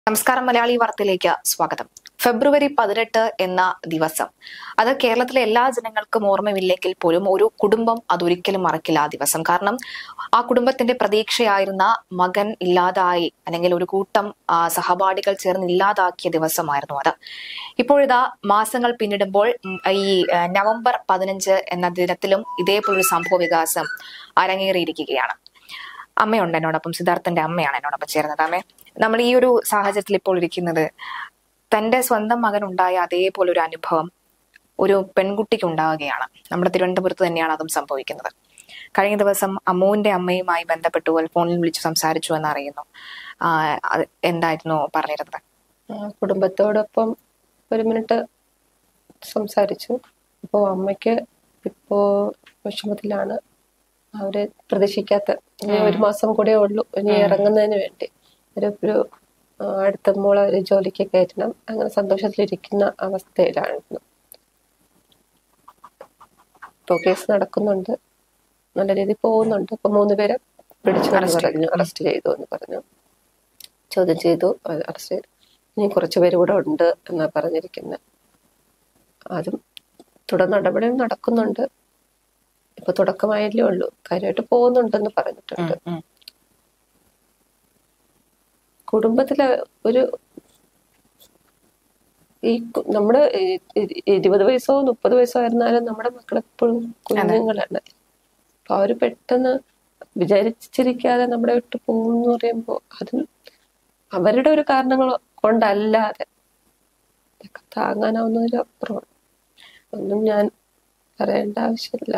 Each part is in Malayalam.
നമസ്കാരം മലയാളി വാർത്തയിലേക്ക് സ്വാഗതം ഫെബ്രുവരി പതിനെട്ട് എന്ന ദിവസം അത് കേരളത്തിലെ എല്ലാ ജനങ്ങൾക്കും ഓർമ്മയില്ലെങ്കിൽ പോലും ഒരു കുടുംബം അതൊരിക്കലും മറക്കില്ല ആ ദിവസം കാരണം ആ കുടുംബത്തിന്റെ പ്രതീക്ഷയായിരുന്ന മകൻ ഇല്ലാതായി അല്ലെങ്കിൽ ഒരു കൂട്ടം ആ, സഹപാഠികൾ ചേർന്ന് ഇല്ലാതാക്കിയ ദിവസമായിരുന്നു അത് ഇപ്പോഴിതാ മാസങ്ങൾ പിന്നിടുമ്പോൾ ഉം, ഈ ആ, നവംബർ പതിനഞ്ച് എന്ന ദിനത്തിലും ഇതേപോലൊരു സംഭവ വികാസം അരങ്ങേറിയിരിക്കുകയാണ് അമ്മയുണ്ട് എന്നോടൊപ്പം സിദ്ധാർത്ഥന്റെ അമ്മയാണ് എന്നോടൊപ്പം ചേർന്നത് അമ്മേ നമ്മൾ ഈ ഒരു സാഹചര്യത്തിൽ ഇപ്പോൾ ഇരിക്കുന്നത് തന്റെ സ്വന്തം മകൻ ഉണ്ടായ അതേപോലെ ഒരു അനുഭവം ഒരു പെൺകുട്ടിക്ക് ഉണ്ടാവുകയാണ് നമ്മുടെ തിരുവനന്തപുരത്ത് തന്നെയാണ് അതും സംഭവിക്കുന്നത് കഴിഞ്ഞ ദിവസം അമ്മുവിന്റെ അമ്മയുമായി ബന്ധപ്പെട്ടു ഫോണിൽ വിളിച്ചു സംസാരിച്ചു എന്ന് അറിയുന്നു ആ, അത് എന്തായിരുന്നു പറഞ്ഞിരുന്നത് ആ, കുടുംബത്തോടൊപ്പം ഒരു മിനിറ്റ് സംസാരിച്ചു അപ്പോൾ അമ്മയ്ക്ക് ഇപ്പോ വിഷമത്തിലാണ് അവര് പ്രതീക്ഷിക്കാത്ത ഇനി ഒരു മാസം കൂടെ ഉള്ളൂ ഇനി ഇറങ്ങുന്നതിന് വേണ്ടി ഒരു ഒരു ആ, അടുത്ത മോളെ ഒരു ജോലിക്ക് കയറ്റണം അങ്ങനെ സന്തോഷത്തിലിരിക്കുന്ന അവസ്ഥയിലായിരുന്നു ഇപ്പോൾ കേസ് നടക്കുന്നുണ്ട് നല്ല രീതിയിൽ പോകുന്നുണ്ട് ഇപ്പൊ മൂന്ന് പേരെ പിടിച്ചു എന്ന് പറഞ്ഞു അറസ്റ്റ് ചെയ്തു എന്ന് പറഞ്ഞു ചോദ്യം ചെയ്തു അറസ്റ്റ് ചെയ്തു ഇനി കുറച്ച് പേര് കൂടെ ഉണ്ട് എന്നാ പറഞ്ഞിരിക്കുന്നത് അതും തുടർ നടപടികൾ നടക്കുന്നുണ്ട് ഇപ്പൊ തുടക്കമായല്ലേ ഉള്ളൂ കാര്യമായിട്ട് പോകുന്നുണ്ടെന്ന് പറഞ്ഞിട്ടുണ്ട് കുടുംബത്തിലെ ഒരു ഈ കു- നമ്മുടെ ഈ- ഈ- ഇരുപത് വയസ്സോ മുപ്പത് വയസ്സോ ആയിരുന്നാലും നമ്മുടെ മക്കൾ എപ്പോഴും കുഞ്ഞുങ്ങളാണ് അപ്പൊ അവര് പെട്ടെന്ന് വിചാരിച്ചിരിക്കാതെ നമ്മുടെ വിട്ട് പോകുന്നു പറയുമ്പോ അതിന് അവരുടെ ഒരു കാരണങ്ങൾ കൊണ്ടല്ലാതെ ഇതൊക്കെ താങ്ങാനാവുന്നതിലപ്പുറമാണ് ഒന്നും ഞാൻ പറയേണ്ട ആവശ്യമില്ല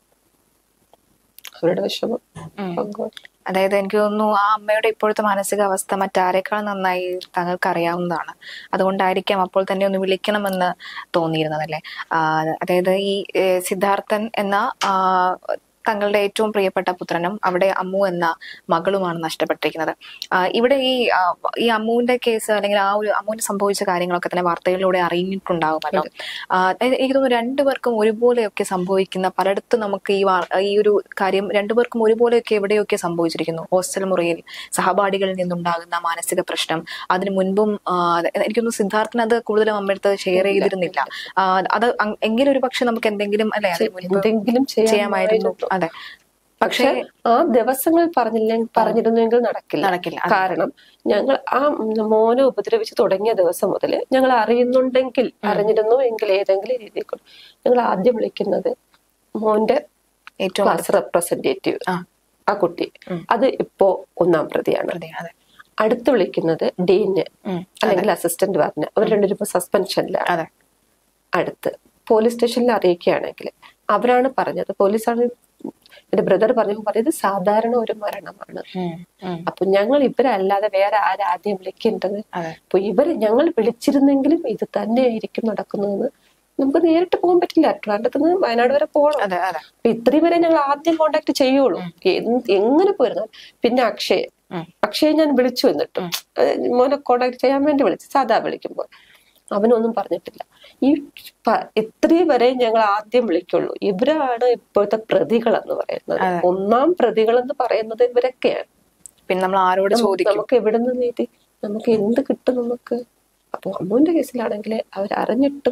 അവരുടെ വിഷമം ഉം. പങ്കുവെക്കും അതായത് എനിക്ക് തോന്നുന്നു ആ അമ്മയുടെ ഇപ്പോഴത്തെ മാനസികാവസ്ഥ മറ്റാരെക്കാൾ നന്നായി താങ്കൾക്ക് അറിയാവുന്നതാണ് അതുകൊണ്ടായിരിക്കാം അപ്പോൾ തന്നെ ഒന്ന് വിളിക്കണമെന്ന് തോന്നിയിരുന്നതല്ലേ ആ, അതായത് ഈ ഏ, സിദ്ധാർത്ഥൻ എന്ന ആ, തങ്ങളുടെ ഏറ്റവും പ്രിയപ്പെട്ട പുത്രനും അവിടെ അമ്മു എന്ന മകളുമാണ് നഷ്ടപ്പെട്ടിരിക്കുന്നത് ആ, ഇവിടെ ഈ ആ, ഈ അമ്മുവിന്റെ കേസ് അല്ലെങ്കിൽ ആ ഒരു അമ്മുവിന് സംഭവിച്ച കാര്യങ്ങളൊക്കെ തന്നെ വാർത്തകളിലൂടെ അറിഞ്ഞിട്ടുണ്ടാകുമല്ലോ ആ, അതായത് എനിക്ക് തോന്നുന്നു രണ്ടുപേർക്കും ഒരുപോലെയൊക്കെ സംഭവിക്കുന്ന പലയിടത്തും നമുക്ക് ഈ വാർ- ഈ ഒരു കാര്യം രണ്ടുപേർക്കും ഒരുപോലെയൊക്കെ എവിടെയൊക്കെ സംഭവിച്ചിരിക്കുന്നു ഹോസ്റ്റൽ മുറിയിൽ സഹപാഠികളിൽ നിന്നുണ്ടാകുന്ന മാനസിക പ്രശ്നം അതിനു മുൻപും ആ, അത് എനിക്കൊന്നും സിദ്ധാർത്ഥന് അത് കൂടുതലും അമ്മയടുത്ത് ഷെയർ ചെയ്തിരുന്നില്ല ആ, അത് അങ്- എങ്കിലും ഒരു പക്ഷെ നമുക്ക് എന്തെങ്കിലും അല്ലെ അതിന് മുൻപ് എന്തെങ്കിലും ചെയ്യാമായിരുന്നു അതെ പക്ഷെ ആ ദിവസങ്ങളിൽ പറഞ്ഞില്ല പറഞ്ഞിരുന്നെങ്കിൽ നടക്കില്ല നടക്കില്ല അതെ. കാരണം ഞങ്ങൾ ആ മോനെ ഉപദ്രവിച്ച് തുടങ്ങിയ ദിവസം മുതൽ ഞങ്ങൾ അറിയുന്നുണ്ടെങ്കിൽ അറിഞ്ഞിരുന്നു എങ്കിൽ ഏതെങ്കിലും രീതിയിൽ കൂടെ ഞങ്ങൾ ആദ്യം വിളിക്കുന്നത് മോന്റെ ഏറ്റവും ക്ലാസ് റെപ്രസെന്റേറ്റീവ് ആ. ആ കുട്ടി അത് ഇപ്പോ ഒന്നാം പ്രതിയാണ് അതെ അതെ അടുത്ത് വിളിക്കുന്നത് ഡീന് ഉം. അല്ലെങ്കിൽ അസിസ്റ്റന്റ് പറഞ്ഞ അവർ രണ്ടുപേരും ഇപ്പൊ സസ്പെൻഷനിലാണ് അതെ അടുത്ത് പോലീസ് സ്റ്റേഷനിൽ അറിയിക്കുകയാണെങ്കിൽ അവരാണ് പറഞ്ഞത് പോലീസാണ് എന്റെ ബ്രദർ പറഞ്ഞു പറയുന്നത് സാധാരണ ഒരു മരണമാണ് ഉം, ഉം. അപ്പൊ ഞങ്ങൾ ഇവരല്ലാതെ വേറെ ആരാദ്യം വിളിക്കേണ്ടത് അതെ അപ്പൊ ഇവര് ഞങ്ങൾ വിളിച്ചിരുന്നെങ്കിലും ഇത് തന്നെയായിരിക്കും നടക്കുന്നതെന്ന് നമുക്ക് നേരിട്ട് പോകാൻ പറ്റില്ല ട്രിവാൻഡ്രത്ത് നിന്ന് വയനാട് വരെ പോകണം അതെ അതെ അപ്പൊ ഇത്രയും വരെ ഞങ്ങൾ ആദ്യം കോണ്ടാക്ട് ചെയ്യുള്ളൂ എന്ത് എങ്ങനെ പോയിരുന്നാൽ പിന്നെ അക്ഷയ് ഉം. അക്ഷയ് ഞാൻ വിളിച്ചു എന്നിട്ട് മോനെ കോണ്ടാക്ട് ചെയ്യാൻ വേണ്ടി വിളിച്ചു സാധാ വിളിക്കുമ്പോൾ അവനൊന്നും പറഞ്ഞിട്ടില്ല ഈ പ- ഇത്രയും വരെ ഞങ്ങൾ ആദ്യം വിളിക്കുള്ളൂ ഇവരാണ് ഇപ്പോഴത്തെ പ്രതികൾ എന്ന് പറയുന്നത് അതെ. ഒന്നാം പ്രതികൾ എന്ന് പറയുന്നത് ഇവരൊക്കെയാണ് പിന്നെ നമ്മൾ ആരോട് ചോദിക്കും നമുക്ക് എവിടെ നിന്ന് നീതി നമുക്ക് എന്ത് കിട്ടും നമുക്ക് അപ്പൊ അമ്മുവിന്റെ കേസിലാണെങ്കിൽ അവർ അറിഞ്ഞിട്ടും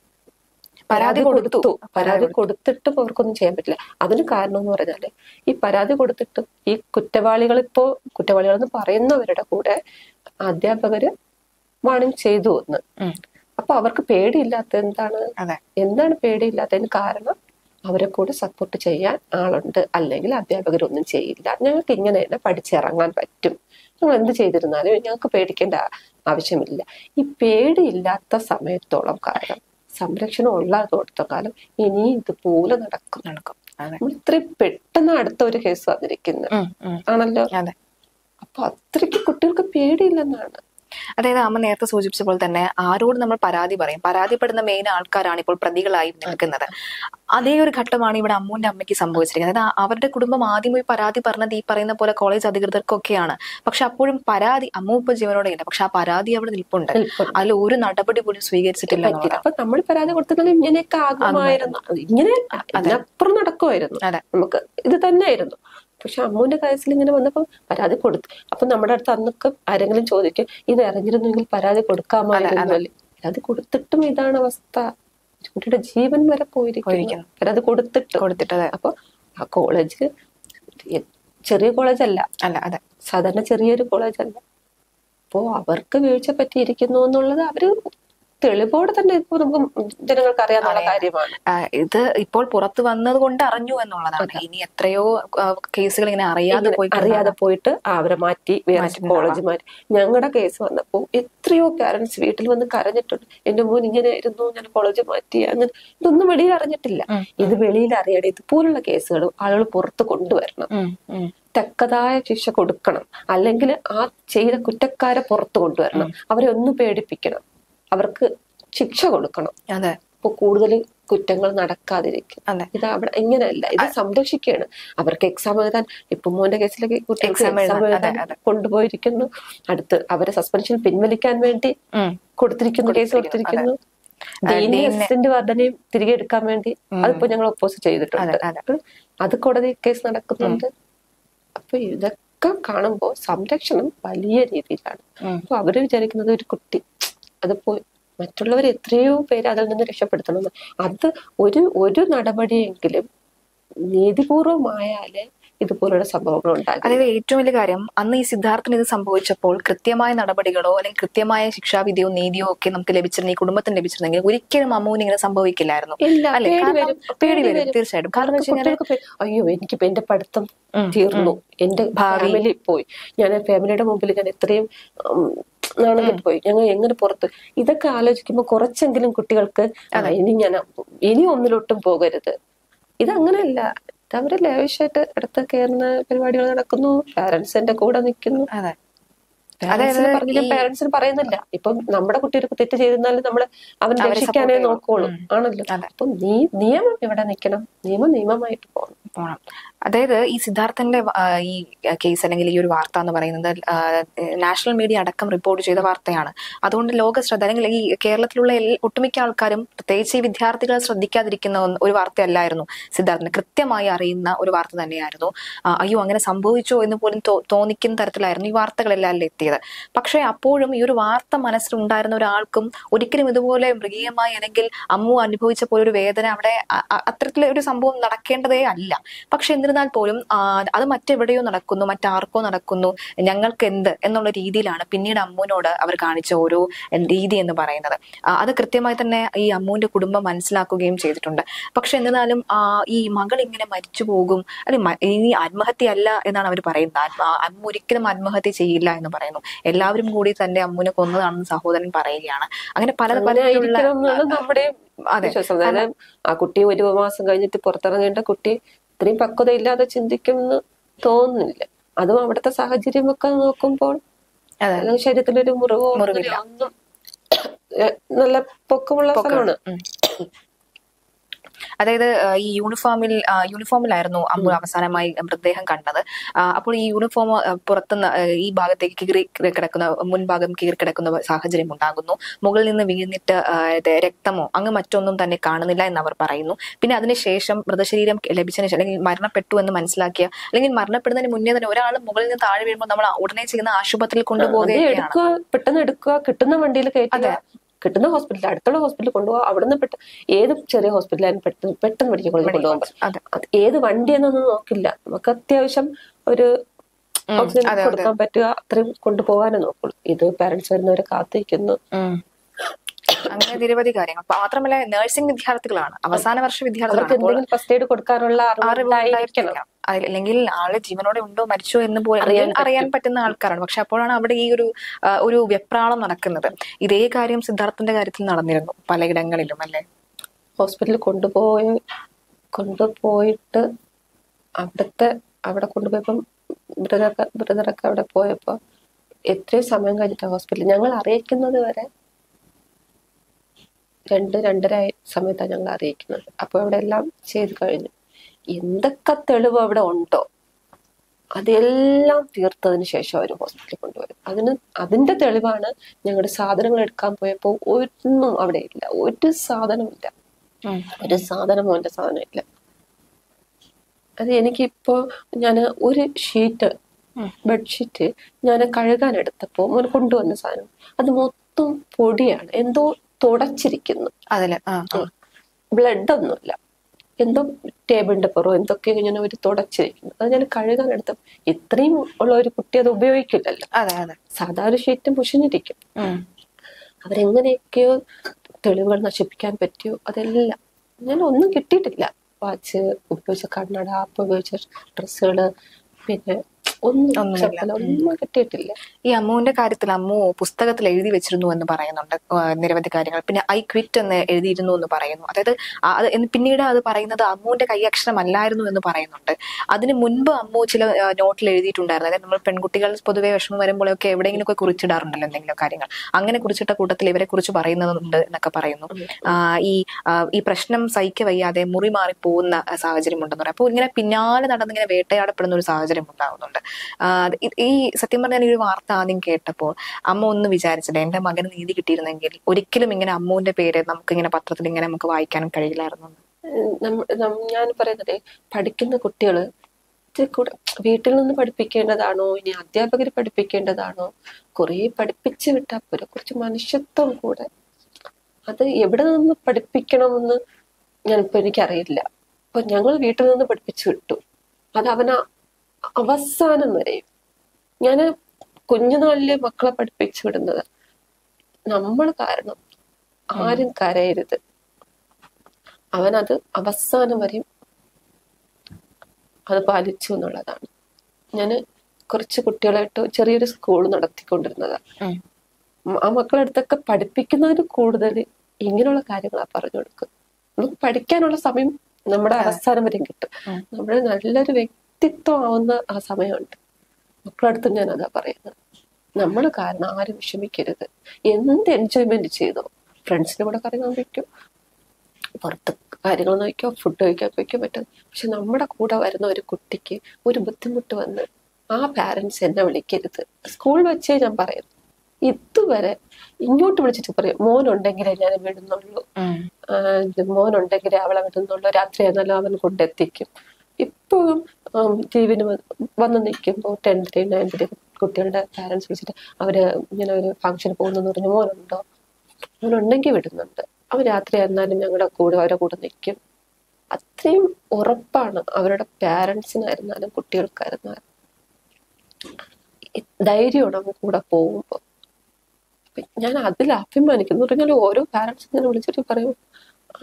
പരാതി കൊടുത്തു. പരാതി കൊടുത്തിട്ടും അവർക്കൊന്നും ചെയ്യാൻ പറ്റില്ല അതിന് കാരണം എന്ന് പറഞ്ഞാല് ഈ പരാതി കൊടുത്തിട്ടും ഈ കുറ്റവാളികൾ ഇപ്പോ കുറ്റവാളികൾ എന്ന് പറയുന്നവരുടെ കൂടെ അധ്യാപകര് വാണിംഗ് ചെയ്തു എന്ന് ഉം. അപ്പൊ അവർക്ക് പേടിയില്ലാത്ത എന്താണ് അതെ എന്താണ് പേടിയില്ലാത്തതിന് കാരണം അവരെ കൂടെ സപ്പോർട്ട് ചെയ്യാൻ ആളുണ്ട് അല്ലെങ്കിൽ അധ്യാപകരൊന്നും ചെയ്യില്ല ഞങ്ങൾക്ക് ഇങ്ങനെ തന്നെ പഠിച്ചിറങ്ങാൻ പറ്റും ഞങ്ങൾ എന്ത് ചെയ്തിരുന്നാലും ഞങ്ങൾക്ക് പേടിക്കേണ്ട ആ- ആവശ്യമില്ല ഈ പേടിയില്ലാത്ത സമയത്തോളം കാലം സംരക്ഷണം ഉള്ളതോടത്തോളം കാലം ഇനി ഇതുപോലെ നടക്കും നടക്കും അതെ നമ്മൾ ഇത്രയും പെട്ടെന്ന് അടുത്ത ഒരു കേസ് വന്നിരിക്കുന്നത് ഉം, ഉം. ആണല്ലോ അതെ അപ്പൊ അത്രയ്ക്ക് കുട്ടികൾക്ക് പേടിയില്ലെന്നാണ് അതായത് അമ്മ നേരത്തെ സൂചിപ്പിച്ച പോലെ തന്നെ ആരോട് നമ്മൾ പരാതി പറയും പരാതിപ്പെടുന്ന മെയിൻ ആൾക്കാരാണ് ഇപ്പോൾ പ്രതികളായി നിൽക്കുന്നത് അതേ ഒരു ഘട്ടമാണ് ഇവിടെ അമ്മുവിന്റെ അമ്മയ്ക്ക് സംഭവിച്ചിരിക്കുന്നത് അതായത് അവരുടെ കുടുംബം ആദ്യം പോയി പരാതി പറഞ്ഞത് ഈ പറയുന്ന പോലെ കോളേജ് അധികൃതർക്കൊക്കെയാണ് പക്ഷെ അപ്പോഴും പരാതി അമ്മ ഇപ്പൊ ജീവനോടെ ഇല്ല പക്ഷെ ആ പരാതി അവിടെ നിൽപ്പുണ്ട് നിൽപ്പുണ്ട്. അതിൽ ഒരു നടപടി പോലും സ്വീകരിച്ചിട്ടില്ല പറ്റില്ല അപ്പൊ നമ്മൾ പരാതി കൊടുത്തിട്ടുണ്ടെങ്കിൽ ഇങ്ങനെയൊക്കെ ആകുമായിരുന്നു ഇങ്ങനെ ഇതിനപ്പുറം നടക്കുമായിരുന്നു അതെ നമുക്ക് ഇത് തന്നെയായിരുന്നു പക്ഷെ അമ്മുവിന്റെ കേസിൽ ഇങ്ങനെ വന്നപ്പോ പരാതി കൊടുത്തു അപ്പൊ നമ്മുടെ അടുത്ത് അന്നൊക്കെ ആരെങ്കിലും ചോദിക്കും ഇത് അറിഞ്ഞിരുന്നെങ്കിൽ പരാതി കൊടുക്കാമായിരുന്നു അല്ലേ പരാതി കൊടുത്തിട്ടും ഇതാണ് അവസ്ഥ ഒരു കുട്ടിയുടെ ജീവൻ വരെ പോയിരിക്കുന്നു പോയിരിക്കുന്നു. പരാതി കൊടുത്തിട്ട് കൊടുത്തിട്ട് അതെ. അപ്പൊ ആ കോളേജ് ചെറിയ കോളേജ് അല്ല അല്ല അതെ സാധാരണ ചെറിയൊരു കോളേജ് അല്ല അപ്പോ അവർക്ക് വീഴ്ച പറ്റിയിരിക്കുന്നു എന്നുള്ളത് അവര് തെളിവോടെ തന്നെ ഇപ്പൊ നമുക്ക് ജനങ്ങൾക്ക് അറിയാവുന്ന കാര്യമാണ് ആ, ഇത് ഇപ്പോൾ പുറത്തു വന്നത് കൊണ്ട് അറിഞ്ഞു എന്നുള്ളതാണ് ഇനി എത്രയോ ആ, കേസുകൾ ഇങ്ങനെ അറിയാതെ പോയി അറിയാതെ പോയിട്ട് ആ, അവരെ മാറ്റി വേറെ കോളേജ് മാറ്റി ഞങ്ങളുടെ കേസ് വന്നപ്പോൾ എത്രയോ പാരന്റ്സ് വീട്ടിൽ വന്ന് കരഞ്ഞിട്ടുണ്ട് എന്റെ മോൻ ഇങ്ങനെ ആയിരുന്നു ഞാൻ കോളേജ് മാറ്റി അങ്ങനെ ഇതൊന്നും വെളിയിൽ അറിഞ്ഞിട്ടില്ല ഉം. ഇത് വെളിയിൽ അറിയണം ഇതുപോലുള്ള കേസുകൾ ആളുകൾ പുറത്ത് കൊണ്ടുവരണം ഉം, ഉം. തക്കതായ ശിക്ഷ കൊടുക്കണം അല്ലെങ്കിൽ ആ ചെയ്ത കുറ്റക്കാരെ പുറത്തു കൊണ്ടുവരണം അവരെ ഒന്ന് പേടിപ്പിക്കണം അവർക്ക് ശിക്ഷ കൊടുക്കണം അതെ അപ്പൊ കൂടുതൽ കുറ്റങ്ങൾ നടക്കാതിരിക്കും അതെ ഇത് അവിടെ ഇങ്ങനെയല്ല ഇത് സംരക്ഷിക്കുകയാണ് അവർക്ക് എക്സാം എഴുതാൻ ഇപ്പൊ മോന്റെ കേസിലൊക്കെ കുട്ടികൾക്ക് Exam എക്സാം എഴുതാൻ, എഴുതാൻ അതെ, കൊണ്ടുപോയിരിക്കുന്നു അടുത്ത് അവരെ സസ്പെൻഷൻ പിൻവലിക്കാൻ വേണ്ടി ഉം. കൊടുത്തിരിക്കുന്നു കേസ് കൊടുത്തിരിക്കുന്നു ഡീനി അസിസ്റ്റന്റ് വർദ്ധനയും തിരികെ എടുക്കാൻ വേണ്ടി അതിപ്പോ ഞങ്ങൾ ഒപ്പോസ് ചെയ്തിട്ടുണ്ട് അതെ, അതെ. അത് കോടതി കേസ് നടക്കുന്നുണ്ട് അപ്പൊ ഇതൊക്കെ കാണുമ്പോൾ സംരക്ഷണം വലിയ രീതിയിലാണ് ഉം. അപ്പൊ അവര് വിചാരിക്കുന്നത് ഒരു കുട്ടി അത് പോയി മറ്റുള്ളവർ എത്രയോ പേര് അതിൽ നിന്ന് രക്ഷപ്പെടുത്തണം എന്ന്. അത് ഒരു ഒരു നടപടിയെങ്കിലും നീതിപൂർവമായാലേ ഇതുപോലുള്ള സംഭവങ്ങൾ ഉണ്ടാകും അതായത് ഏറ്റവും വലിയ കാര്യം അന്ന് ഈ സിദ്ധാർത്ഥന് ഇത് സംഭവിച്ചപ്പോൾ കൃത്യമായ നടപടികളോ അല്ലെങ്കിൽ കൃത്യമായ ശിക്ഷാവിധിയോ നീതിയോ ഒക്കെ നമുക്ക് ലഭിച്ചിരുന്ന ഈ കുടുംബത്തിന് ലഭിച്ചിരുന്നെങ്കിൽ ഒരിക്കലും അമ്മുവിന് ഇങ്ങനെ സംഭവിക്കില്ലായിരുന്നു ഇല്ല, അല്ലെ പേടി കാരണം വരും. പേടി പേടി വരും വരും. തീർച്ചയായിട്ടും കാരണം കാരണം വെച്ച് കഴിഞ്ഞാൽ കുട്ടികൾക്ക് പേ- അയ്യോ എനിക്കിപ്പോ എന്റെ പഠിത്തം ഉം, തീർന്നു എന്റെ ഭാവി. ഫാമിലി പോയി ഞാൻ ഫാമിലിയുടെ മുമ്പിൽ ഞാൻ എത്രയും ഉം, നാണം കെട്ട് പോയി ഞങ്ങൾ എങ്ങനെ പുറത്ത് ഇതൊക്കെ ആലോചിക്കുമ്പോൾ കുറച്ചെങ്കിലും കുട്ടികൾക്ക് ആ, ഇനി ഞാൻ ഇനി ഒന്നിലോട്ടും പോകരുത് ഇതങ്ങനെയല്ല ഇത് അവര് ലാവിഷായിട്ട് അടുത്ത് കയറുന്ന പരിപാടികൾ നടക്കുന്നു പാരന്റ്സിന്റെ കൂടെ നിൽക്കുന്നു അതെ പാരന്റ്സിന് പറഞ്ഞിട്ടും പാരന്റ്സിന് പറയുന്നില്ല ഇപ്പം നമ്മുടെ കുട്ടികൾക്ക് തെറ്റ് ചെയ്തിരുന്നാലും നമ്മള് അവൻ രക്ഷിക്കാനേ support നോക്കുള്ളൂ ആണല്ലോ അപ്പൊ നീ നിയമം ഇവിടെ നിൽക്കണം നിയമം നിയമമായിട്ട് പോകണം പോണം അതായത് ഈ സിദ്ധാർത്ഥന്റെ ആ, ഈ കേസ് അല്ലെങ്കിൽ ഈ ഒരു വാർത്ത എന്ന് പറയുന്നത് ആ, നാഷണൽ മീഡിയ അടക്കം റിപ്പോർട്ട് ചെയ്ത വാർത്തയാണ് അതുകൊണ്ട് ലോക ശ്രദ്ധ അല്ലെങ്കിൽ ഈ കേരളത്തിലുള്ള എല്ലാ- ഒട്ടുമിക്ക ആൾക്കാരും പ്രത്യേകിച്ച് ഈ വിദ്യാർത്ഥികൾ ശ്രദ്ധിക്കാതിരിക്കുന്ന ഒന്ന് ഒരു വാർത്തയല്ലായിരുന്നു സിദ്ധാർത്ഥന് കൃത്യമായി അറിയുന്ന ഒരു വാർത്ത തന്നെയായിരുന്നു ആ, അയ്യോ അങ്ങനെ സംഭവിച്ചോ എന്ന് പോലും തോ- തോന്നിക്കുന്ന തരത്തിലായിരുന്നു ഈ വാർത്തകളെല്ലാം എത്തിയത് പക്ഷേ അപ്പോഴും ഈ ഒരു വാർത്ത മനസ്സിലുണ്ടായിരുന്ന ഒരാൾക്കും ഒരിക്കലും ഇതുപോലെ മൃഗീയമായി അല്ലെങ്കിൽ അമ്മു അനുഭവിച്ച പോലെ ഒരു വേദന അവിടെ അ- അ- അത്തരത്തിലെ ഒരു സംഭവം നടക്കേണ്ടതേ അല്ല പക്ഷെ എന്നിരുന്നാൽ പോലും ആ, അത് മറ്റെവിടെയോ നടക്കുന്നു മറ്റാർക്കോ നടക്കുന്നു ഞങ്ങൾക്ക് എന്ത് എന്നുള്ള രീതിയിലാണ് പിന്നീട് അമ്മുവിനോട് അവർ കാണിച്ച ഓരോ രീതി എന്ന് പറയുന്നത് ആ, അത് കൃത്യമായി തന്നെ ഈ അമ്മുവിന്റെ കുടുംബം മനസ്സിലാക്കുകയും ചെയ്തിട്ടുണ്ട് പക്ഷെ എന്നിരുന്നാലും ആ, ഈ മകൾ ഇങ്ങനെ മരിച്ചു പോകും അല്ലെ മ- ഇനി ആത്മഹത്യ അല്ല എന്നാണ് അവർ പറയുന്നത് ആത്മ- അമ്മ ഒരിക്കലും ആത്മഹത്യ ചെയ്യില്ല എന്ന് പറയുന്നു എല്ലാവരും കൂടി തന്റെ അമ്മുവിനെ കൊന്നതാണെന്ന് സഹോദരൻ പറയുകയാണ് അങ്ങനെ പല അങ്ങനെ പലതരത്തിലുള്ള ആയിരിക്കണം എന്നാണ് നമ്മുടെ അതെ വിശ്വാസം അതായത് ആ കുട്ടി ഒരു മാസം കഴിഞ്ഞിട്ട് പുറത്തിറങ്ങേണ്ട കുട്ടി ഇത്രയും പക്വതയില്ലാതെ ചിന്തിക്കുമെന്ന് തോന്നുന്നില്ല അതും അവിടുത്തെ സാഹചര്യമൊക്കെ നോക്കുമ്പോൾ അതെ അല്ലെങ്കിൽ ശരീരത്തിലൊരു മുറിവോ മുറിവില്ല. അങ്ങനെ ഒന്നും ഏഹ് നല്ല പൊക്കമുള്ള സ്ഥലമാണ് ഉം. അതായത് ആ, ഈ യൂണിഫോമിൽ ആ, യൂണിഫോമിലായിരുന്നു അമ്മു അവസാനമായി മൃതദേഹം കണ്ടത് ആ, അപ്പോൾ ഈ യൂണിഫോം ആ, പുറത്തുനിന്ന് ആ, ഈ ഭാഗത്തേക്ക് കീറി കിടക്കുന്ന മുൻഭാഗം കീറി കിടക്കുന്ന സാഹചര്യം ഉണ്ടാകുന്നു മുകളിൽ നിന്ന് വീണിട്ട് ആ, ഇത് രക്തമോ അങ്ങ് മറ്റൊന്നും തന്നെ കാണുന്നില്ല എന്ന് അവർ പറയുന്നു പിന്നെ അതിനുശേഷം മൃതശരീരം ലഭിച്ചതിന് ശേഷം അല്ലെങ്കിൽ മരണപ്പെട്ടു എന്ന് മനസ്സിലാക്കിയ അല്ലെങ്കിൽ മരണപ്പെടുന്നതിന് മുന്നേ തന്നെ ഒരാൾ മുകളിൽ നിന്ന് താഴെ വീഴുമ്പോൾ നമ്മൾ ഉടനെ ചെയ്യുന്ന ആശുപത്രിയിൽ അത് കൊണ്ടുപോകുകയാണ് എടുക്കുക പെട്ടെന്ന് എടുക്കുക കിട്ടുന്ന വണ്ടിയിൽ കയറ്റുക കിട്ടുന്ന ഹോസ്പിറ്റലിൽ അടുത്തുള്ള ഹോസ്പിറ്റലിൽ കൊണ്ടുപോകുക അവിടുന്ന് പെട്ടെന്ന് ഏത് ചെറിയ ഹോസ്പിറ്റലായാലും പെട്ടെന്ന് പെട്ടെന്ന് മെഡിക്കൽ കോളേജിൽ കൊണ്ടുപോകാൻ പറ്റും അതെ അത് ഏത് വണ്ടി എന്നൊന്നും നോക്കില്ല നമുക്ക് അത്യാവശ്യം ഒരു ഉം, ഓക്സിജൻ അതെ, കൊടുക്കാൻ പറ്റുക അത്രയും കൊണ്ടുപോകാനേ നോക്കുള്ളൂ ഇത് പാരന്റ്സ് വരുന്നവരെ കാത്തിരിക്കുന്നു ഉം. അങ്ങനെ നിരവധി കാര്യങ്ങൾ അപ്പൊ മാത്രമല്ല നഴ്സിംഗ് വിദ്യാർത്ഥികളാണ് അവസാന വർഷ അവർക്ക് വിദ്യാർത്ഥികളാണ് അപ്പോൾ എന്തെങ്കിലും ഫസ്റ്റ് എയ്ഡ് കൊടുക്കാനുള്ള അറിവുണ്ടായിരിക്കണം അറിവുണ്ടായിരിക്കണം അതിൽ- അല്ലെങ്കിൽ ആള് ജീവനോടെ ഉണ്ടോ മരിച്ചോ എന്ന് പോലും അറിയാൻ അറിയാൻ പറ്റുന്ന ആൾക്കാരാണ് പക്ഷെ അപ്പോഴാണ് അവിടെ ഈ ഒരു ആ, ഒരു വെപ്രാളം നടക്കുന്നത് ഇതേ കാര്യം സിദ്ധാർത്ഥന്റെ കാര്യത്തിൽ നടന്നിരുന്നു പലയിടങ്ങളിലും അല്ലെ ഹോസ്പിറ്റലിൽ കൊണ്ടുപോയി കൊണ്ടുപോയിട്ട് അവിടുത്തെ അവിടെ കൊണ്ടുപോയപ്പം ബ്രദറൊക്കെ ബ്രദറൊക്കെ അവിടെ പോയപ്പോ എത്രയോ സമയം കഴിഞ്ഞിട്ട് ഹോസ്പിറ്റലിൽ ഞങ്ങൾ അറിയിക്കുന്നത് വരെ രണ്ട് രണ്ടര ആയ സമയത്താണ് ഞങ്ങൾ അറിയിക്കുന്നത് അപ്പൊ അവിടെ എല്ലാം ചെയ്ത് കഴിഞ്ഞു എന്തൊക്കെ തെളിവ് അവിടെ ഉണ്ടോ അതെല്ലാം തീർത്തതിന് ശേഷം അവർ ഹോസ്പിറ്റലിൽ കൊണ്ടുപോയത് അതിന് അതിന്റെ തെളിവാണ് ഞങ്ങളുടെ സാധനങ്ങൾ എടുക്കാൻ പോയപ്പോൾ ഒന്നും അവിടെ ഇല്ല ഒരു സാധനമില്ല ഒരു സാധനമോ എന്റെ സാധനം ഇല്ല അത് എനിക്കിപ്പോ ഞാൻ ഒരു ഷീറ്റ് ഉം. ബെഡ്ഷീറ്റ് ഞാൻ കഴുകാൻ എടുത്തപ്പോ മോൻ കൊണ്ടുവന്ന സാധനം അത് മൊത്തം പൊടിയാണ് എന്തോ തുടച്ചിരിക്കുന്നു അതില് ആ ആ. ബ്ലഡ് ഒന്നുമില്ല എന്തോ ടേബിളിന്റെ പുറം എന്തൊക്കെയോ ഇങ്ങനെ ഒരു തുടച്ചിരിക്കുന്നു അത് ഞാൻ കഴുകാൻ എടുത്ത ഇത്രയും ഉള്ള ഒരു കുട്ടി അത് ഉപയോഗിക്കില്ലല്ലോ അതെ അതെ സാധാരണ ഷീറ്റ് മുഷിഞ്ഞിരിക്കും ഉം. അവരെങ്ങനെയൊക്കെയോ തെളിവുകൾ നശിപ്പിക്കാൻ പറ്റിയോ അതെല്ലാം ഞാൻ ഒന്നും കിട്ടിയിട്ടില്ല വാച്ച് ഉപയോഗിച്ച കണ്ണട അപ്പൊ ഉപയോഗിച്ച ഡ്രസ്സുകള് പിന്നെ ഒന്നും ഒന്നുമില്ല. ചെപ്പല ഒന്നും കിട്ടിയിട്ടില്ല ഈ അമ്മുവിന്റെ കാര്യത്തിൽ അമ്മു പുസ്തകത്തിൽ എഴുതി വെച്ചിരുന്നു എന്ന് പറയുന്നുണ്ട് ആ, നിരവധി കാര്യങ്ങൾ പിന്നെ ഐ ക്വിറ്റ് എന്ന് എഴുതിയിരുന്നു എന്ന് പറയുന്നു അതായത് ആ, അത് എന്ന് പിന്നീട് അത് പറയുന്നത് അമ്മുവിന്റെ കൈയക്ഷരമല്ലായിരുന്നു എന്ന് പറയുന്നുണ്ട് അതിന് മുൻപ് അമ്മു ചില ആ, നോട്ടിൽ എഴുതിയിട്ടുണ്ടായിരുന്നു അതായത് നമ്മൾ പെൺകുട്ടികൾ പൊതുവെ വിഷമം വരുമ്പോഴൊക്കെ എവിടെയെങ്കിലുമൊക്കെ കുറിച്ചിടാറുണ്ടല്ലോ എന്തെങ്കിലും കാര്യങ്ങൾ അങ്ങനെ കുറിച്ചിട്ട കൂട്ടത്തിൽ ഇവരെ കുറിച്ച് പറയുന്നുണ്ട് എന്നൊക്കെ പറയുന്നു ആ, ഈ ആ, ഈ പ്രശ്നം സഹിക്ക വയ്യാതെ മുറി മാറി പോകുന്ന സാഹചര്യം ഉണ്ടെന്ന് പറയാം അപ്പോൾ ഇങ്ങനെ പിന്നാലെ നടന്നിങ്ങനെ വേട്ടയാടപ്പെടുന്ന ഒരു സാഹചര്യം ഉണ്ടാകുന്നുണ്ട് ആ, അത് ഈ- ഈ സത്യം പറഞ്ഞാൽ ഈ ഒരു വാർത്ത ആദ്യം കേട്ടപ്പോൾ അമ്മ ഒന്ന് വിചാരിച്ചില്ല എന്റെ മകന് നീതി കിട്ടിയിരുന്നെങ്കിൽ ഒരിക്കലും ഇങ്ങനെ അമ്മുവിന്റെ പേര് നമുക്ക് ഇങ്ങനെ പത്രത്തിൽ ഇങ്ങനെ നമുക്ക് വായിക്കാനും കഴിയില്ലായിരുന്നു എന്ന്. ഉം, നമ്മ- നം- ഞാൻ പറയുന്നത് പഠിക്കുന്ന കുട്ടികള് ഇത് കൂടെ വീട്ടിൽ നിന്ന് പഠിപ്പിക്കേണ്ടതാണോ ഇനി അധ്യാപകർ പഠിപ്പിക്കേണ്ടതാണോ കുറെ പഠിപ്പിച്ചു വിട്ടാൽ പോരെ കുറച്ച് മനുഷ്യത്വം കൂടെ അത് എവിടെ നിന്ന് പഠിപ്പിക്കണമെന്ന് ഞാനിപ്പോ എനിക്കറിയില്ല അപ്പൊ ഞങ്ങൾ വീട്ടിൽ നിന്ന് പഠിപ്പിച്ചു വിട്ടു അത് അവന അവസാനം വരെയും ഞാൻ കുഞ്ഞുനാളിലെ മക്കളെ പഠിപ്പിച്ചു വിടുന്നത് നമ്മൾ കാരണം ആരും കരയരുത് അവനത് അവസാനം വരെയും അത് പാലിച്ചു എന്നുള്ളതാണ് ഞാൻ കുറച്ച് കുട്ടികളായിട്ട് ചെറിയൊരു സ്കൂൾ നടത്തിക്കൊണ്ടിരുന്നതാണ് ഉം. ഉം, ആ മക്കളുടെ അടുത്തൊക്കെ പഠിപ്പിക്കുന്നതിന് കൂടുതൽ ഇങ്ങനെയുള്ള കാര്യങ്ങളാണ് പറഞ്ഞു കൊടുക്കുക നമുക്ക് പഠിക്കാനുള്ള സമയം നമ്മുടെ അവസാനം വരെയും കിട്ടും ഉം. നമ്മുടെ നല്ലൊരു വ്യക്തിത്വം ആവുന്ന ആ സമയമുണ്ട് മക്കളുടെ അടുത്ത് ഞാൻ അതാ പറയുന്നത് നമ്മൾ കാരണം ആരും വിഷമിക്കരുത് എന്ത് എൻജോയ്മെന്റ് ചെയ്തോ ഫ്രണ്ട്സിന്റെ കൂടെ കറങ്ങാൻ പറ്റും പുറത്ത് കാര്യങ്ങൾ നോക്കിയോ ഫുഡ് കഴിക്കാൻ പോയിക്കോ പറ്റും പക്ഷെ നമ്മുടെ കൂടെ വരുന്ന ഒരു കുട്ടിക്ക് ഒരു ബുദ്ധിമുട്ട് വന്ന് ആ പാരന്റ്സ് എന്നെ വിളിക്കരുത് സ്കൂളിൽ വെച്ചേ ഞാൻ പറയുന്നു ഇതുവരെ ഇങ്ങോട്ട് വിളിച്ചിട്ട് പറയും മോനുണ്ടെങ്കിലേ ഞാൻ വിടുന്നുള്ളൂ ആഹ് ഇത് മോനുണ്ടെങ്കിലേ അവളെ വിടുന്നുള്ളൂ രാത്രി ആയിരുന്നാലും അവൻ കൊണ്ടെത്തിക്കും ഇപ്പോഴും ടീവിന് വന്ന് നിൽക്കുമ്പോൾ ടെൻത്തിലെ നയൻത്തിലെ കുട്ടികളുടെ പാരന്റ്സ് വിളിച്ചിട്ട് അവര് ഇങ്ങനെ ഒരു ഫംഗ്ഷന് പോകുന്നെന്ന് പറഞ്ഞു മോനുണ്ടോ മോനുണ്ടെങ്കിൽ വിടുന്നുണ്ട് അവൻ രാത്രി ആയിരുന്നാലും ഞങ്ങളുടെ കൂടെ അവരുടെ കൂടെ നിൽക്കും അത്രയും ഉറപ്പാണ് അവരുടെ പാരന്റ്സിനായിരുന്നാലും കുട്ടികൾക്കായിരുന്നാലും ഈ ധൈര്യമാണ് അവൻ കൂടെ പോകുമ്പോൾ ഞാൻ അതിൽ അഭിമാനിക്കുന്നു എന്ന് പറഞ്ഞാൽ ഓരോ പാരന്റ്സ് ഇങ്ങനെ വിളിച്ചിട്ട് പറയും "ആ,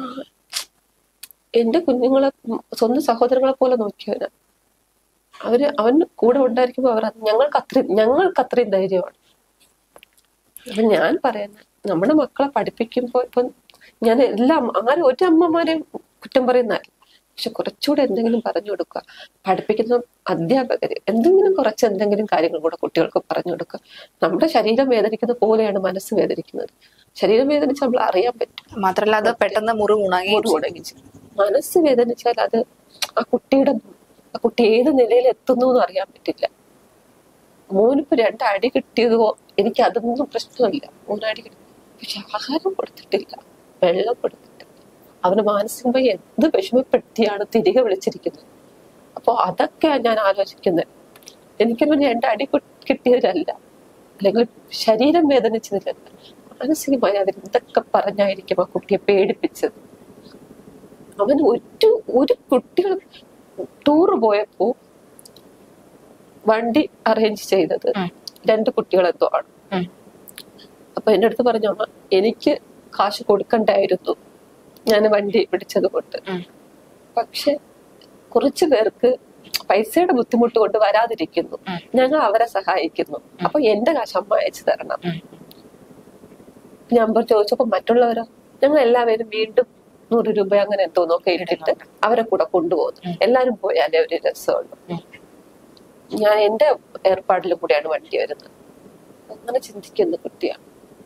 എന്റെ കുഞ്ഞുങ്ങളെ ഉം സ്വന്തം സഹോദരങ്ങളെ പോലെ നോക്കിയവന് അവര് അവൻ കൂടെ ഉണ്ടായിരിക്കുമ്പോൾ അവർ അത് ഞങ്ങൾക്ക് അത്രയും ഞങ്ങൾക്ക് അത്രയും ധൈര്യമാണ് അപ്പൊ ഞാൻ പറയുന്നത് നമ്മുടെ മക്കളെ പഠിപ്പിക്കുമ്പോൾ ഇപ്പം ഞാൻ എല്ലാം ആരും ഒരു അമ്മമാരെയും കുറ്റം പറയുന്നതല്ല പക്ഷെ കുറച്ചുകൂടെ എന്തെങ്കിലും പറഞ്ഞു കൊടുക്കുക പഠിപ്പിക്കുന്ന അധ്യാപകര് എന്തെങ്കിലും കുറച്ച് എന്തെങ്കിലും കാര്യങ്ങൾ കൂടെ കുട്ടികൾക്ക് പറഞ്ഞു കൊടുക്കുക നമ്മുടെ ശരീരം വേദനിക്കുന്ന പോലെയാണ് മനസ്സ് വേദനിക്കുന്നത് ശരീരം വേദനിച്ച് നമ്മൾ അറിയാൻ പറ്റും മാത്രല്ല അത് പെട്ടെന്ന് മുറിവ് ഉണങ്ങി മുറിവ് ഉണങ്ങിച്ച് മനസ്സ് വേദനിച്ചാൽ അത് ആ കുട്ടിയുടെ ആ കുട്ടി ഏത് നിലയിൽ എത്തുന്നു എന്ന് അറിയാൻ പറ്റില്ല മോനിപ്പോ രണ്ട് അടി കിട്ടിയതോ എനിക്ക് അതൊന്നും പ്രശ്നമില്ല മൂന്നടി കിട്ടി പക്ഷെ ആഹാരം കൊടുത്തിട്ടില്ല വെള്ളം കൊടുത്തിട്ടില്ല അവന് മാനസികമായി എന്ത് വിഷമപ്പെടുത്തിയാണ് തിരികെ വിളിച്ചിരിക്കുന്നത് അപ്പൊ അതൊക്കെയാണ് ഞാൻ ആലോചിക്കുന്നത് എനിക്കൊന്നും രണ്ട് അടി കി- കിട്ടിയതിലല്ല അല്ലെങ്കിൽ ശരീരം വേദനിച്ചതിലല്ല മാനസികമായി അവരെന്തൊക്കെ പറഞ്ഞായിരിക്കും ആ കുട്ടിയെ പേടിപ്പിച്ചത് അവൻ ഒരു ഒരു കുട്ടികൾ ടൂറ് പോയപ്പോ വണ്ടി അറേഞ്ച് ചെയ്തത് ഉം. രണ്ട് കുട്ടികളെന്തോ ആണ് ഉം. അപ്പൊ എന്റെ അടുത്ത് പറഞ്ഞു അമ്മ എനിക്ക് കാശ് കൊടുക്കണ്ടായിരുന്നു ഞാൻ വണ്ടി പിടിച്ചത് കൊണ്ട് ഉം. പക്ഷെ കുറച്ചു പേർക്ക് പൈസയുടെ ബുദ്ധിമുട്ട് കൊണ്ട് വരാതിരിക്കുന്നു ഉം. ഞങ്ങൾ അവരെ സഹായിക്കുന്നു അപ്പൊ എന്റെ കാശ് അമ്മ അയച്ചു തരണം ഉം. ഞാൻ പോയി ചോദിച്ചപ്പോ മറ്റുള്ളവരോ ഞങ്ങൾ എല്ലാവരും വീണ്ടും നൂറ് രൂപ അങ്ങനെ എന്തോ നോക്കി ഇട്ടിട്ട് അവരെ കൂടെ കൊണ്ടുപോകുന്നു എല്ലാരും പോയാലേ ഒരു രസമുള്ളൂ ഉം. ഞാൻ എന്റെ ഏർപ്പാടിൽ കൂടെയാണ് വണ്ടി വരുന്നത് അങ്ങനെ ചിന്തിക്കുന്ന കുട്ടിയാണ്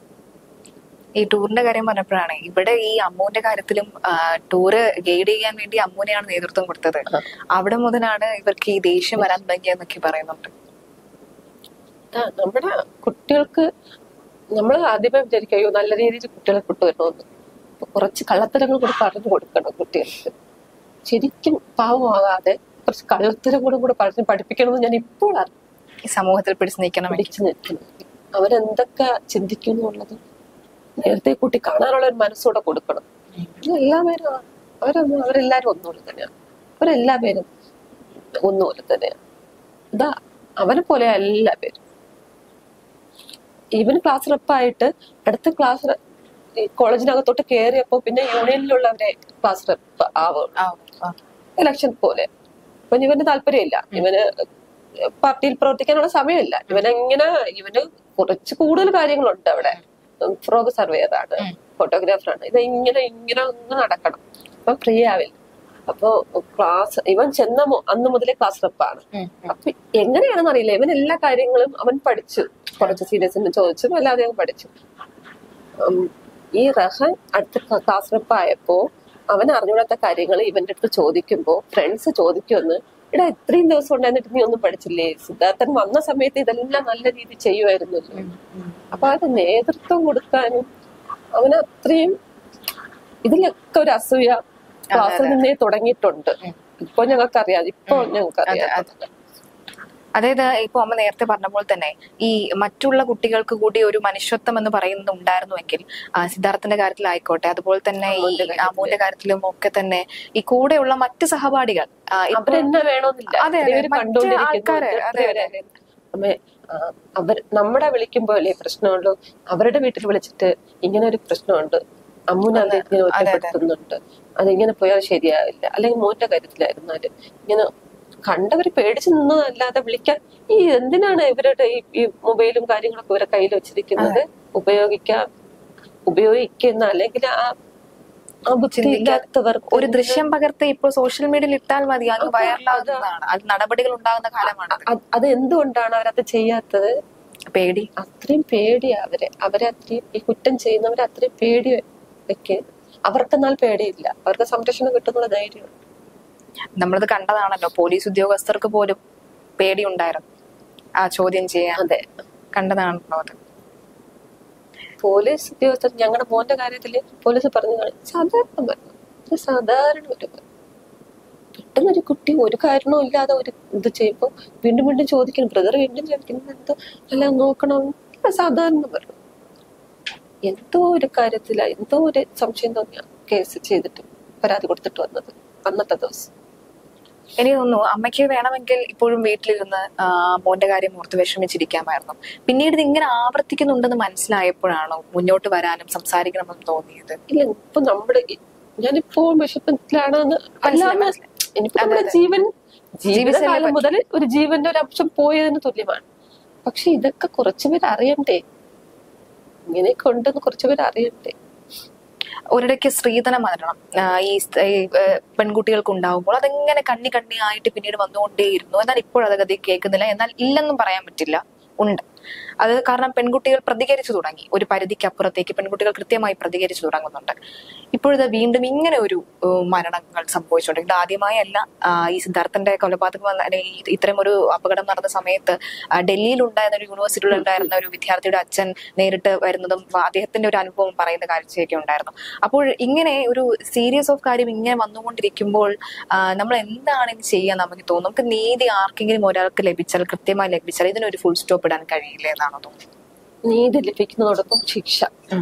ഈ ടൂറിന്റെ കാര്യം പറഞ്ഞപ്പോഴാണ് ഇവിടെ ഈ അമ്മുവിന്റെ കാര്യത്തിലും ആ, ടൂറ് ഗൈഡ് ചെയ്യാൻ വേണ്ടി അമ്മുവിനെയാണ് നേതൃത്വം കൊടുത്തത് ആ. അവിടെ മുതലാണ് ഇവർക്ക് ഈ ദേഷ്യം വരാൻ തുടങ്ങിയെന്നൊക്കെ പറയുന്നുണ്ട് ആ, നമ്മുടെ കുട്ടികൾക്ക് നമ്മൾ ആദ്യമേ വിചാരിക്കും അയ്യോ നല്ല രീതിയിൽ കുട്ടികളെ കൊണ്ടുവരണമെന്ന് അപ്പൊ കുറച്ച് കള്ളത്തരങ്ങൾ കൂടി പറഞ്ഞു കൊടുക്കണം കുട്ടികൾക്ക് ശരിക്കും പാവമാകാതെ കുറച്ച് കള്ളത്തരം കൂടെ കൂടെ പറഞ്ഞ് പഠിപ്പിക്കണമെന്ന് ഞാൻ ഇപ്പോൾ ഈ സമൂഹത്തിൽ പിടിച്ചു നിൽക്കണമെങ്കിൽ പിടിച്ചു നിൽക്കുന്നത് അവരെന്തൊക്കെ ചിന്തിക്കും എന്നുള്ളത് നേരത്തെ കൂട്ടി കാണാനുള്ള ഒരു മനസ്സൂടെ കൊടുക്കണം ഇത് എല്ലാ പേരും ആ- അവരൊന്നും അവരെല്ലാരും ഒന്നുപോലെ തന്നെയാണ് അവരെല്ലാ പേരും ഒന്നുപോലെ തന്നെയാണ് ഇതാ അവനെ പോലെ എല്ലാ പേരും ഈവൻ ക്ലാസ് റെപ്പായിട്ട് അടുത്ത ക്ലാസ് ഈ കോളേജിനകത്തോട്ട് കയറിയപ്പോ പിന്നെ യൂണിയനിലുള്ളവരെ ക്ലാസ് റെപ്പ് ആവും ആ, ആ. ഇലക്ഷൻ പോലെ അപ്പൊ ഇവന് താല്പര്യമില്ല ഇവന് പാർട്ടിയിൽ പ്രവർത്തിക്കാനുള്ള സമയമില്ല ഇവനെങ്ങനെ ഇവന് കുറച്ച് കൂടുതൽ കാര്യങ്ങളുണ്ട് അവിടെ ഫ്രോഗ് സർവേയർ ആണ് ഫോട്ടോഗ്രാഫർ ആണ് ഇത് ഇങ്ങനെ ഇങ്ങനെ ഒന്ന് നടക്കണം അപ്പൊ ഫ്രീ ആവില്ല അപ്പൊ ക്ലാസ് ഇവൻ ചെന്ന മു- അന്ന് മുതലേ ക്ലാസ് റെപ്പാണ് ഉം, ഉം. അപ്പൊ എങ്ങനെയാണെന്ന് അറിയില്ല ഇവൻ എല്ലാ കാര്യങ്ങളും അവൻ പഠിച്ചു കുറച്ച് സീരിയസിന് ചോദിച്ചു അല്ലാതെ അവൻ പഠിച്ചു ഉം, ഈ റഹൻ അടുത്ത ക്ലാസ് റെപ്പ് ആയപ്പോ അവൻ അറിഞ്ഞൂടാത്ത കാര്യങ്ങൾ ഇവന്റെ അടുത്ത് ചോദിക്കുമ്പോ ഫ്രണ്ട്സ് ചോദിക്കുമെന്ന് എടാ ഇത്രയും ദിവസം ഉണ്ടായിരുന്നിട്ട് നീ ഒന്നും പഠിച്ചില്ലേ സിദ്ധാർത്ഥൻ വന്ന സമയത്ത് ഇതെല്ലാം നല്ല രീതിയിൽ ചെയ്യുമായിരുന്നല്ലോ ഉം, ഉം. അപ്പൊ അത് നേതൃത്വം കൊടുക്കാനും അവന് അത്രയും ഇതിലൊക്കെ ഒരു അസൂയ ക്ലാസ്സിൽ നിന്നേ തുടങ്ങിയിട്ടുണ്ട് ഇപ്പൊ ഞങ്ങൾക്കറിയാം ഇപ്പൊ ഞങ്ങൾക്കറിയാം അതായത് ഇപ്പൊ അമ്മ നേരത്തെ പറഞ്ഞ പോലെ തന്നെ ഈ മറ്റുള്ള കുട്ടികൾക്ക് കൂടി ഒരു മനുഷ്യത്വം എന്ന് പറയുന്നത് ഉണ്ടായിരുന്നുവെങ്കിൽ ആ, സിദ്ധാർത്ഥന്റെ കാര്യത്തിലായിക്കോട്ടെ അതുപോലെ തന്നെ ഈ അമ്മൂന്റെ കാര്യത്തിലും ഒക്കെ തന്നെ ഈ കൂടെയുള്ള മറ്റ് സഹപാഠികൾ ആ, ഇപ്പൊ അവരെന്നെ വേണമെന്നില്ല അതെ, അതെ. ഇവര് മറ്റ് കണ്ടുകൊണ്ടിരിക്കുന്നു ആൾക്കാര്, ഇതൊക്കെ അതെ, ഇവരെ- അമ്മേ ആ, അവർ നമ്മുടെ വിളിക്കുമ്പോ അല്ലേ പ്രശ്നമുള്ളൂ അവരുടെ വീട്ടിൽ വിളിച്ചിട്ട് ഇങ്ങനെ ഒരു പ്രശ്നമുണ്ട് അമ്മൂനെ അത് ഇങ്ങനെ ഒറ്റപ്പെടുത്തുന്നുണ്ട് അതിങ്ങനെ പോയാൽ ശരിയാവില്ല അല്ലെങ്കിൽ മോന്റെ കാര്യത്തിലായിരുന്നാലും ഇങ്ങനെ കണ്ടവര് പേടിച്ച് നിന്നതല്ലാതെ വിളിക്കാൻ ഈ എന്തിനാണ് ഇവരുടെ ഈ ഈ മൊബൈലും കാര്യങ്ങളൊക്കെ ഇവരെ കയ്യിൽ വെച്ചിരിക്കുന്നത് ഉപയോഗിക്കാൻ ഉപയോഗിക്കുന്ന അല്ലെങ്കിൽ ആ ആ ബുദ്ധി ഇല്ലാത്തവർ ഒരു ദൃശ്യം പകർത്തി ഇപ്പോൾ സോഷ്യൽ മീഡിയയിൽ ഇട്ടാൽ മതി അങ്ങ് വൈറലാകുന്നതാണ് അത് നടപടികൾ ഉണ്ടാകുന്ന കാലമാണ് അത് അത് എന്തുകൊണ്ടാണ് അവരത് ചെയ്യാത്തത് പേടി അത്രയും പേടിയാ അവരെ അവരെ അത്രയും ഈ കുറ്റം ചെയ്യുന്നവരെ അത്രയും പേടി വെക്ക് അവർക്കെന്നാൽ പേടിയില്ല അവർക്ക് സംരക്ഷണം കിട്ടുന്നുള്ള ധൈര്യം നമ്മളത് കണ്ടതാണല്ലോ പോലീസ് ഉദ്യോഗസ്ഥർക്ക് പോലും പേടി ഉണ്ടായിരുന്നു ആ ചോദ്യം ചെയ്യാൻ അതെ കണ്ടതാണല്ലോ അത് പോലീസ് ഉദ്യോഗസ്ഥർ ഞങ്ങളുടെ മോന്റെ കാര്യത്തില് പോലീസ് പറഞ്ഞു കാണും, സാധാരണ മരണം ഇത് സാധാരണ ഒരു മരണം. പെട്ടെന്ന് ഒരു കുട്ടി ഒരു കാരണവും ഇല്ലാതെ ഒരു ഇത് ചെയ്യുമ്പോ വീണ്ടും വീണ്ടും ചോദിക്കണം ബ്രദർ വീണ്ടും ചോദിക്കണം എന്തോ അല്ല നോക്കണം ഇല്ല, സാധാരണ മരണം എന്തോ ഒരു കാര്യത്തില എന്തോ ഒരു സംശയം തോന്നിയ കേസ് ചെയ്തിട്ട് പരാതി കൊടുത്തിട്ട് വന്നത് അന്നത്തെ ദിവസം എനിക്ക് തോന്നുന്നു അമ്മയ്ക്ക് വേണമെങ്കിൽ ഇപ്പോഴും വീട്ടിലിരുന്ന് ആ, മോന്റെ കാര്യം ഓർത്ത് വിഷമിച്ചിരിക്കാമായിരുന്നു പിന്നീട് ഇത് ഇങ്ങനെ ആവർത്തിക്കുന്നുണ്ടെന്ന് മനസ്സിലായപ്പോഴാണോ മുന്നോട്ട് വരാനും സംസാരിക്കണമെന്ന് തോന്നിയത് ഇല്ല ഇപ്പൊ നമ്മുടെ ഈ- ഞാനിപ്പോ വിഷമത്തിലാണെന്ന് അല്ലാതെ മനസ്സിലായി. ഇനിയിപ്പോ നമ്മുടെ ജീവൻ ജീവിതകാലം ജീവിതകാലം മുതൽ ഒരു ജീവന്റെ ഒരു അംശം പോയതിന് തുല്യമാണ് പക്ഷെ ഇതൊക്കെ കുറച്ചുപേർ അറിയണ്ടേ ഇങ്ങനെയൊക്കെ ഉണ്ടെന്ന് കുറച്ചുപേർ അറിയണ്ടേ ഒരിടയ്ക്ക് സ്ത്രീധന മരണം ആ, ഈ സ്- ഈ, ഏ, പെൺകുട്ടികൾക്ക് ഉണ്ടാവുമ്പോൾ അതെങ്ങനെ കണ്ണി കണ്ണി ആയിട്ട് പിന്നീട് വന്നുകൊണ്ടേയിരുന്നു എന്നാൽ ഇപ്പോൾ അത് ഗതി കേൾക്കുന്നില്ല എന്നാൽ ഇല്ലെന്നും പറയാൻ പറ്റില്ല ഉണ്ട് അത് കാരണം പെൺകുട്ടികൾ പ്രതികരിച്ചു തുടങ്ങി ഒരു പരിധിക്ക് അപ്പുറത്തേക്ക് പെൺകുട്ടികൾ കൃത്യമായി പ്രതികരിച്ചു തുടങ്ങുന്നുണ്ട് ഇപ്പോഴത് വീണ്ടും ഇങ്ങനെ ഒരു ഏഹ്, മരണങ്ങൾ സംഭവിച്ചുകൊണ്ട് ഇത് ആദ്യമായല്ല ആ, ഈ സിദ്ധാർത്ഥന്റെ കൊലപാതകം വന്ന അല്ലെങ്കിൽ ഈ- ഇത്തരം ഒരു അപകടം നടന്ന സമയത്ത് ആ, ഡൽഹിയിൽ ഉണ്ടായിരുന്ന ഒരു യൂണിവേഴ്സിറ്റിയിൽ ഉണ്ടായിരുന്ന ഒരു വിദ്യാർത്ഥിയുടെ അച്ഛൻ നേരിട്ട് വരുന്നതും വ- അദ്ദേഹത്തിന്റെ ഒരു അനുഭവം പറയുന്ന കാഴ്ചയൊക്കെ ഉണ്ടായിരുന്നു അപ്പോൾ ഇങ്ങനെ ഒരു സീരിയസ് ഓഫ് കാര്യം ഇങ്ങനെ വന്നുകൊണ്ടിരിക്കുമ്പോൾ ആ, നമ്മൾ എന്താണ് ഇത് ചെയ്യാൻ നമുക്ക് തോന്നും നമുക്ക് നീതി ആർക്കെങ്കിലും ഒരാൾക്ക് ലഭിച്ചാൽ കൃത്യമായി ലഭിച്ചാൽ ഇതിനൊരു ഫുൾ സ്റ്റോപ്പ് ഇടാൻ കഴിയില്ല എന്നാണോ തോന്നുന്നത് നീതി ലഭിക്കുന്നതോടൊപ്പം ശിക്ഷ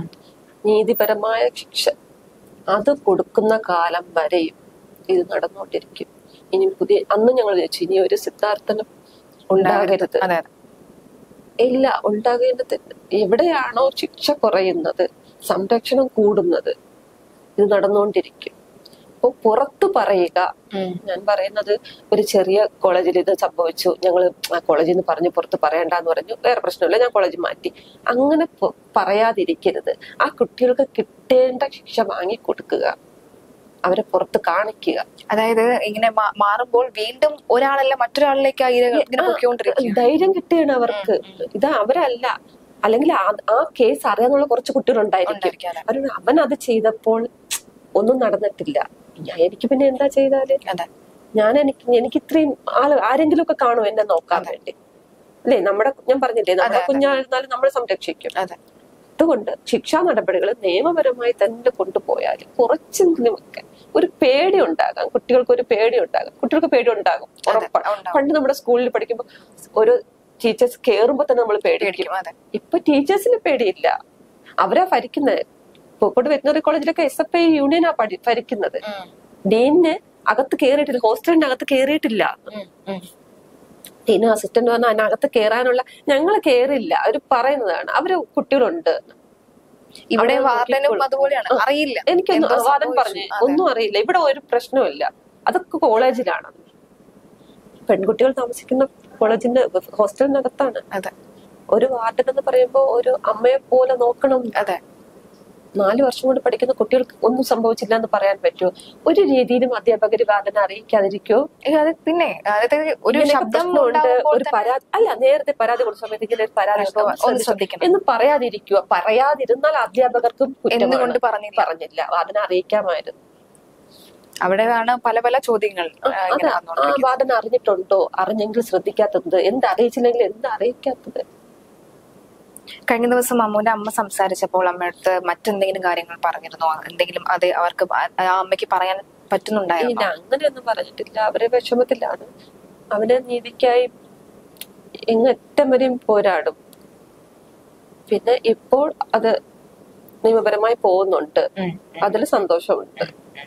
നീതിപരമായ ശിക്ഷ അത് കൊടുക്കുന്ന കാലം വരെയും ഇത് നടന്നുകൊണ്ടിരിക്കും ഇനി പുതിയ അന്ന് ഞങ്ങൾ ചോദിച്ചു ഇനി ഒരു സിദ്ധാർത്ഥനം ഉണ്ടാകരുത് അതെ അതെ ഇല്ല ഉണ്ടാകേണ്ടത് എവിടെയാണോ ശിക്ഷ കുറയുന്നത് സംരക്ഷണം കൂടുന്നത് ഇത് നടന്നുകൊണ്ടിരിക്കും അപ്പൊ പുറത്തു പറയുക ഉം. ഞാൻ പറയുന്നത് ഒരു ചെറിയ കോളേജിൽ ഇത് സംഭവിച്ചു ഞങ്ങൾ ആ കോളേജിൽ നിന്ന് പറഞ്ഞു പുറത്ത് പറയണ്ടെന്ന് പറഞ്ഞു വേറെ പ്രശ്നമില്ല ഞാൻ കോളേജ് മാറ്റി അങ്ങനെ പ- പറയാതിരിക്കരുത് ആ കുട്ടികൾക്ക് കിട്ടേണ്ട ശിക്ഷ വാങ്ങി കൊടുക്കുക അവരെ പുറത്ത് കാണിക്കുക അതായത് ഇങ്ങനെ മാ- മാറുമ്പോൾ വീണ്ടും ഒരാളല്ല മറ്റൊരാളിലേക്ക് ഇങ്ങനെ പൊയ്ക്കൊണ്ടിരിക്കും ധൈര്യം കിട്ടുകയാണ് അവർക്ക് ഇത് അവരല്ല അല്ലെങ്കിൽ ആ- ആ കേസ് അറിയാന്നുള്ള കുറച്ച് കുട്ടികളുണ്ടായിരിക്കും ഉണ്ടായിരിക്കും, അവർ അവൻ അത് ചെയ്തപ്പോൾ ഒന്നും നടന്നിട്ടില്ല ഞാൻ എനിക്ക് പിന്നെ എന്താ ചെയ്താല് അതെ ഞാൻ എനിക്ക് എനിക്ക് ഇത്രയും ആള് ആരെങ്കിലും ഒക്കെ കാണും എന്നെ നോക്കാൻ വേണ്ടി അല്ലേ നമ്മുടെ ഞാൻ പറഞ്ഞില്ലേ നമ്മുടെ കുഞ്ഞായിരുന്നാലും നമ്മൾ സംരക്ഷിക്കും അതെ അതുകൊണ്ട് ശിക്ഷാ നടപടികൾ നിയമപരമായി തന്നെ കൊണ്ടുപോയാൽ കുറച്ചെങ്കിലും ഒക്കെ ഒരു പേടി ഉണ്ടാകാം കുട്ടികൾക്ക് ഒരു പേടി ഉണ്ടാകാം കുട്ടികൾക്ക് പേടി ഉണ്ടാകും ഉറപ്പാണ് ഉണ്ടാവും. പണ്ട് നമ്മുടെ സ്കൂളിൽ പഠിക്കുമ്പോൾ ഒരു ടീച്ചേഴ്സ് കേറുമ്പോ തന്നെ നമ്മൾ പേടിക്കും പേടിക്കും അതെ ഇപ്പൊ ടീച്ചേഴ്സിന് പേടിയില്ല അവരാ ഭരിക്കുന്നത് പൂക്കോട് വെറ്റിനറി കോളേജിലൊക്കെ എസ് എഫ് ഐ യൂണിയനാ പഠി ഭരിക്കുന്നത് ഉം, ഡീനിന് അകത്ത് കയറിയിട്ടില്ല ഹോസ്റ്റലിന്റെ അകത്ത് കയറിയിട്ടില്ല ഉം, ഉം. ഡീനും അസിസ്റ്റന്റ് പറഞ്ഞാൽ അതിനകത്ത് കയറാനുള്ള ഞങ്ങൾ കയറില്ല അവര് പറയുന്നതാണ് അവര് കുട്ടികളുണ്ട് ഇവിടെ അവിടെ വാർഡനും നോക്കിക്കോളും. അതുപോലെയാണ് അറിയില്ല എനിക്കൊന്നും എന്തോ വാദം സംഭവിച്ചു. പറഞ്ഞു അതെ. ഒന്നും അറിയില്ല ഇവിടെ ഒരു പ്രശ്നമില്ല അതൊക്കെ കോളേജിലാണ് പെൺകുട്ടികൾ താമസിക്കുന്ന കോളേജിന്റെ ഹോസ്റ്റലിനകത്താണ് അതെ ഒരു വാർഡൻ എന്ന് പറയുമ്പോൾ ഒരു അമ്മയെ പോലെ നോക്കണം അതെ നാല് വർഷം കൊണ്ട് പഠിക്കുന്ന കുട്ടികൾക്ക് ഒന്നും സംഭവിച്ചില്ല എന്ന് പറയാൻ പറ്റുമോ ഒരു രീതിയിലും അധ്യാപകർ വാർഡനെ അറിയിക്കാതിരിക്കോ ഏ, അത് പിന്നെ അതായത് ഒരു ഇങ്ങനെയൊക്കെ ശബ്ദം പ്രശ്നമുണ്ട് ഉണ്ടാകുമ്പോൾ ഒരു പരാതി അല്ല നേരത്തെ പരാതി കൊടുത്ത സമയത്ത് ഇങ്ങനെ ഒരു പരാതി അപ്പൊ ഉണ്ട്, ഒന്ന് ശ്രദ്ധിച്ചോ? ശ്രദ്ധിക്കണം. എന്ന് പറയാതിരിക്കുക പറയാതിരുന്നാൽ അധ്യാപകർക്കും എന്തുകൊണ്ട് കുറ്റമാണ് പറഞ്ഞില്ല പറഞ്ഞില്ല അതിനെ അറിയിക്കാമായിരുന്നു അവിടെയാണ് പല പല ചോദ്യങ്ങൾ ആ, ഇങ്ങനെ അതാ ആ വന്നുകൊണ്ടിരിക്കുന്നത്. വാർഡൻ അറിഞ്ഞിട്ടുണ്ടോ അറിഞ്ഞെങ്കിൽ ശ്രദ്ധിക്കാത്തത് എന്ത് അറിയിച്ചില്ലെങ്കിൽ എന്ത് അറിയിക്കാത്തത് കഴിഞ്ഞ ദിവസം അമ്മുവിന്റെ അമ്മ സംസാരിച്ചപ്പോൾ അമ്മയടുത്ത് മറ്റെന്തെങ്കിലും കാര്യങ്ങൾ പറഞ്ഞിരുന്നോ എന്തെങ്കിലും അത് അവർക്ക് ആ- ആ അമ്മയ്ക്ക് പറയാൻ ഇല്ല പറ്റുന്നുണ്ടായിരുന്നോ അങ്ങനെയൊന്നും പറഞ്ഞിട്ടില്ല അവരെ വിഷമത്തിലാണ് അവന് നീതിക്കായി എങ്ങറ്റം വരെയും പോരാടും പിന്നെ ഇപ്പോൾ അത് നിയമപരമായി പോകുന്നുണ്ട് ഉം. അതിൽ സന്തോഷമുണ്ട്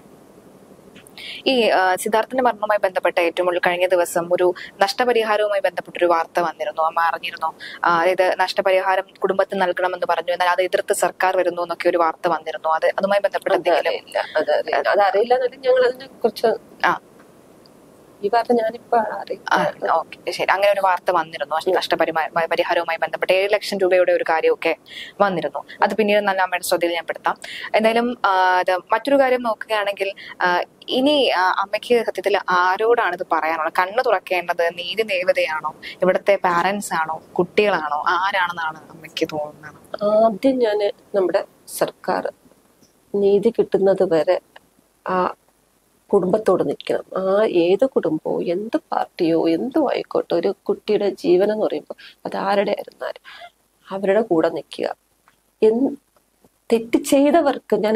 ഈ ആ, സിദ്ധാർത്ഥന്റെ മരണവുമായി ബന്ധപ്പെട്ട ഏറ്റവും കൂടുതൽ കഴിഞ്ഞ ദിവസം ഒരു നഷ്ടപരിഹാരവുമായി ബന്ധപ്പെട്ട ഒരു വാർത്ത വന്നിരുന്നു അമ്മ അറിഞ്ഞിരുന്നോ ആ, അതായത് നഷ്ടപരിഹാരം കുടുംബത്തിന് നൽകണമെന്ന് പറഞ്ഞു എന്നാൽ അത് എതിർത്ത് സർക്കാർ വരുന്നു എന്നൊക്കെ ഒരു വാർത്ത വന്നിരുന്നു അത് അതുമായി ബന്ധപ്പെട്ട എന്തെങ്കിലും അതറിയില്ല അതറിയില്ല അതറിയില്ല എന്നല്ല ഞങ്ങൾ അതിനെ കുറിച്ച് ആ. ഈ വാർത്ത ഞാനിപ്പോ അറിയില്ല ആ, ഓക്കെ ശരി അങ്ങനെ ഒരു വാർത്ത വന്നിരുന്നു നഷ്ട- നഷ്ടപരിഹാര പരിഹാരവുമായി ബന്ധപ്പെട്ട് ഏഴ് ലക്ഷം രൂപയുടെ ഒരു കാര്യമൊക്കെ വന്നിരുന്നു അത് പിന്നീട് നല്ല അമ്മയുടെ ശ്രദ്ധയിൽ ഞാൻ പെടുത്താം എന്തായാലും ആ, അത് മറ്റൊരു കാര്യം നോക്കുകയാണെങ്കിൽ ആ, ഇനി ആ, അമ്മയ്ക്ക് സത്യത്തിൽ ആരോടാണ് ഇത് പറയാനുള്ളത് കണ്ണു തുറക്കേണ്ടത് നീതി ദേവതയാണോ ഇവിടുത്തെ പാരന്റ്സ് ആണോ കുട്ടികളാണോ ആരാണെന്നാണ് അമ്മയ്ക്ക് തോന്നുന്നത് ആദ്യം ഞാൻ നമ്മുടെ സർക്കാർ നീതി കിട്ടുന്നത് വരെ ആ കുടുംബത്തോട് നിൽക്കണം ആ ഏത് കുടുംബവും എന്ത് പാർട്ടിയോ എന്തോ ആയിക്കോട്ടെ ഒരു കുട്ടിയുടെ ജീവൻ എന്ന് പറയുമ്പോൾ അത് ആരുടെ ആയിരുന്നാലും അവരുടെ കൂടെ നിൽക്കുക എന്ന് തെറ്റ് ചെയ്തവർക്ക് ഞാൻ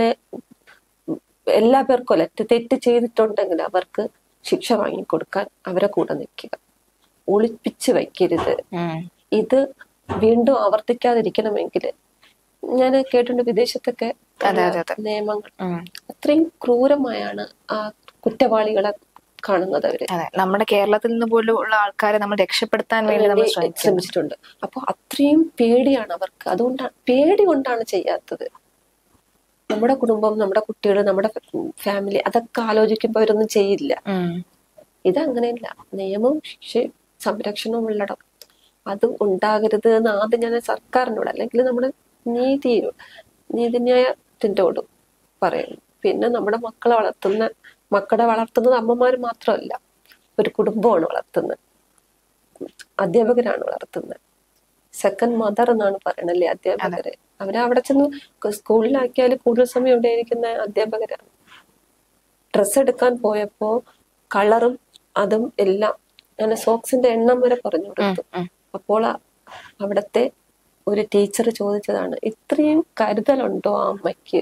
എല്ലാ പേർക്കും അല്ല തെറ്റ് ചെയ്തിട്ടുണ്ടെങ്കിൽ അവർക്ക് ശിക്ഷ വാങ്ങിക്കൊടുക്കാൻ അവരെ കൂടെ നിൽക്കുക ഒളിപ്പിച്ച് വയ്ക്കരുത് ഇത് വീണ്ടും ആവർത്തിക്കാതിരിക്കണമെങ്കിൽ ഞാൻ കേട്ടിട്ടുണ്ട് വിദേശത്തൊക്കെ അതെ, അതെ, അതെ. നിയമങ്ങൾ ഉം. അത്രയും ക്രൂരമായാണ് ആ കുറ്റവാളികളെ കാണുന്നത് അവര് അതെ നമ്മുടെ കേരളത്തിൽ നിന്ന് പോലും ഉള്ള ആൾക്കാരെ നമ്മൾ രക്ഷപ്പെടുത്താൻ വേണ്ടി നമ്മൾ വേണ്ടി ശ്രമിച്ചു ശ്രമിച്ചിട്ടുണ്ട് അപ്പൊ അത്രയും പേടിയാണ് അവർക്ക് അതുകൊണ്ടാണ് പേടി കൊണ്ടാണ് ചെയ്യാത്തത് നമ്മുടെ കുടുംബം നമ്മുടെ കുട്ടികൾ നമ്മുടെ ഫാമിലി അതൊക്കെ ആലോചിക്കുമ്പോൾ അവരൊന്നും ചെയ്യില്ല ഇതങ്ങനെയല്ല നിയമവും ശിക്ഷയും സംരക്ഷണവും ഉള്ളടം അത് ഉണ്ടാകരുത് എന്ന് ആദ്യം ഞാൻ സർക്കാരിനോട് അല്ലെങ്കിൽ നമ്മുടെ നീതിയോട് നീതിന്യായത്തിൻ്റെോട് പറയുന്നു പിന്നെ നമ്മുടെ മക്കളെ വളർത്തുന്ന മക്കളെ വളർത്തുന്നത് അമ്മമാർ മാത്രമല്ല ഒരു കുടുംബമാണ് വളർത്തുന്നത് അധ്യാപകരാണ് വളർത്തുന്നത് സെക്കൻഡ് മദർ എന്നാണ് പറയണല്ലേ അധ്യാപകര് അവരെ അവിടെ ചെന്ന് സ്കൂളിലാക്കിയാൽ കൂടുതൽ സമയം ഇവിടെ ഇരിക്കുന്ന അധ്യാപകരാണ് ഡ്രസ്സ് എടുക്കാൻ പോയപ്പോ കളറും അതും എല്ലാം ഞാൻ സോക്സിന്റെ എണ്ണം വരെ പറഞ്ഞു കൊടുത്തു അപ്പോൾ ആ അവിടത്തെ ഒരു ടീച്ചർ ചോദിച്ചതാണ് ഇത്രയും കരുതലുണ്ടോ ആ അമ്മയ്ക്ക്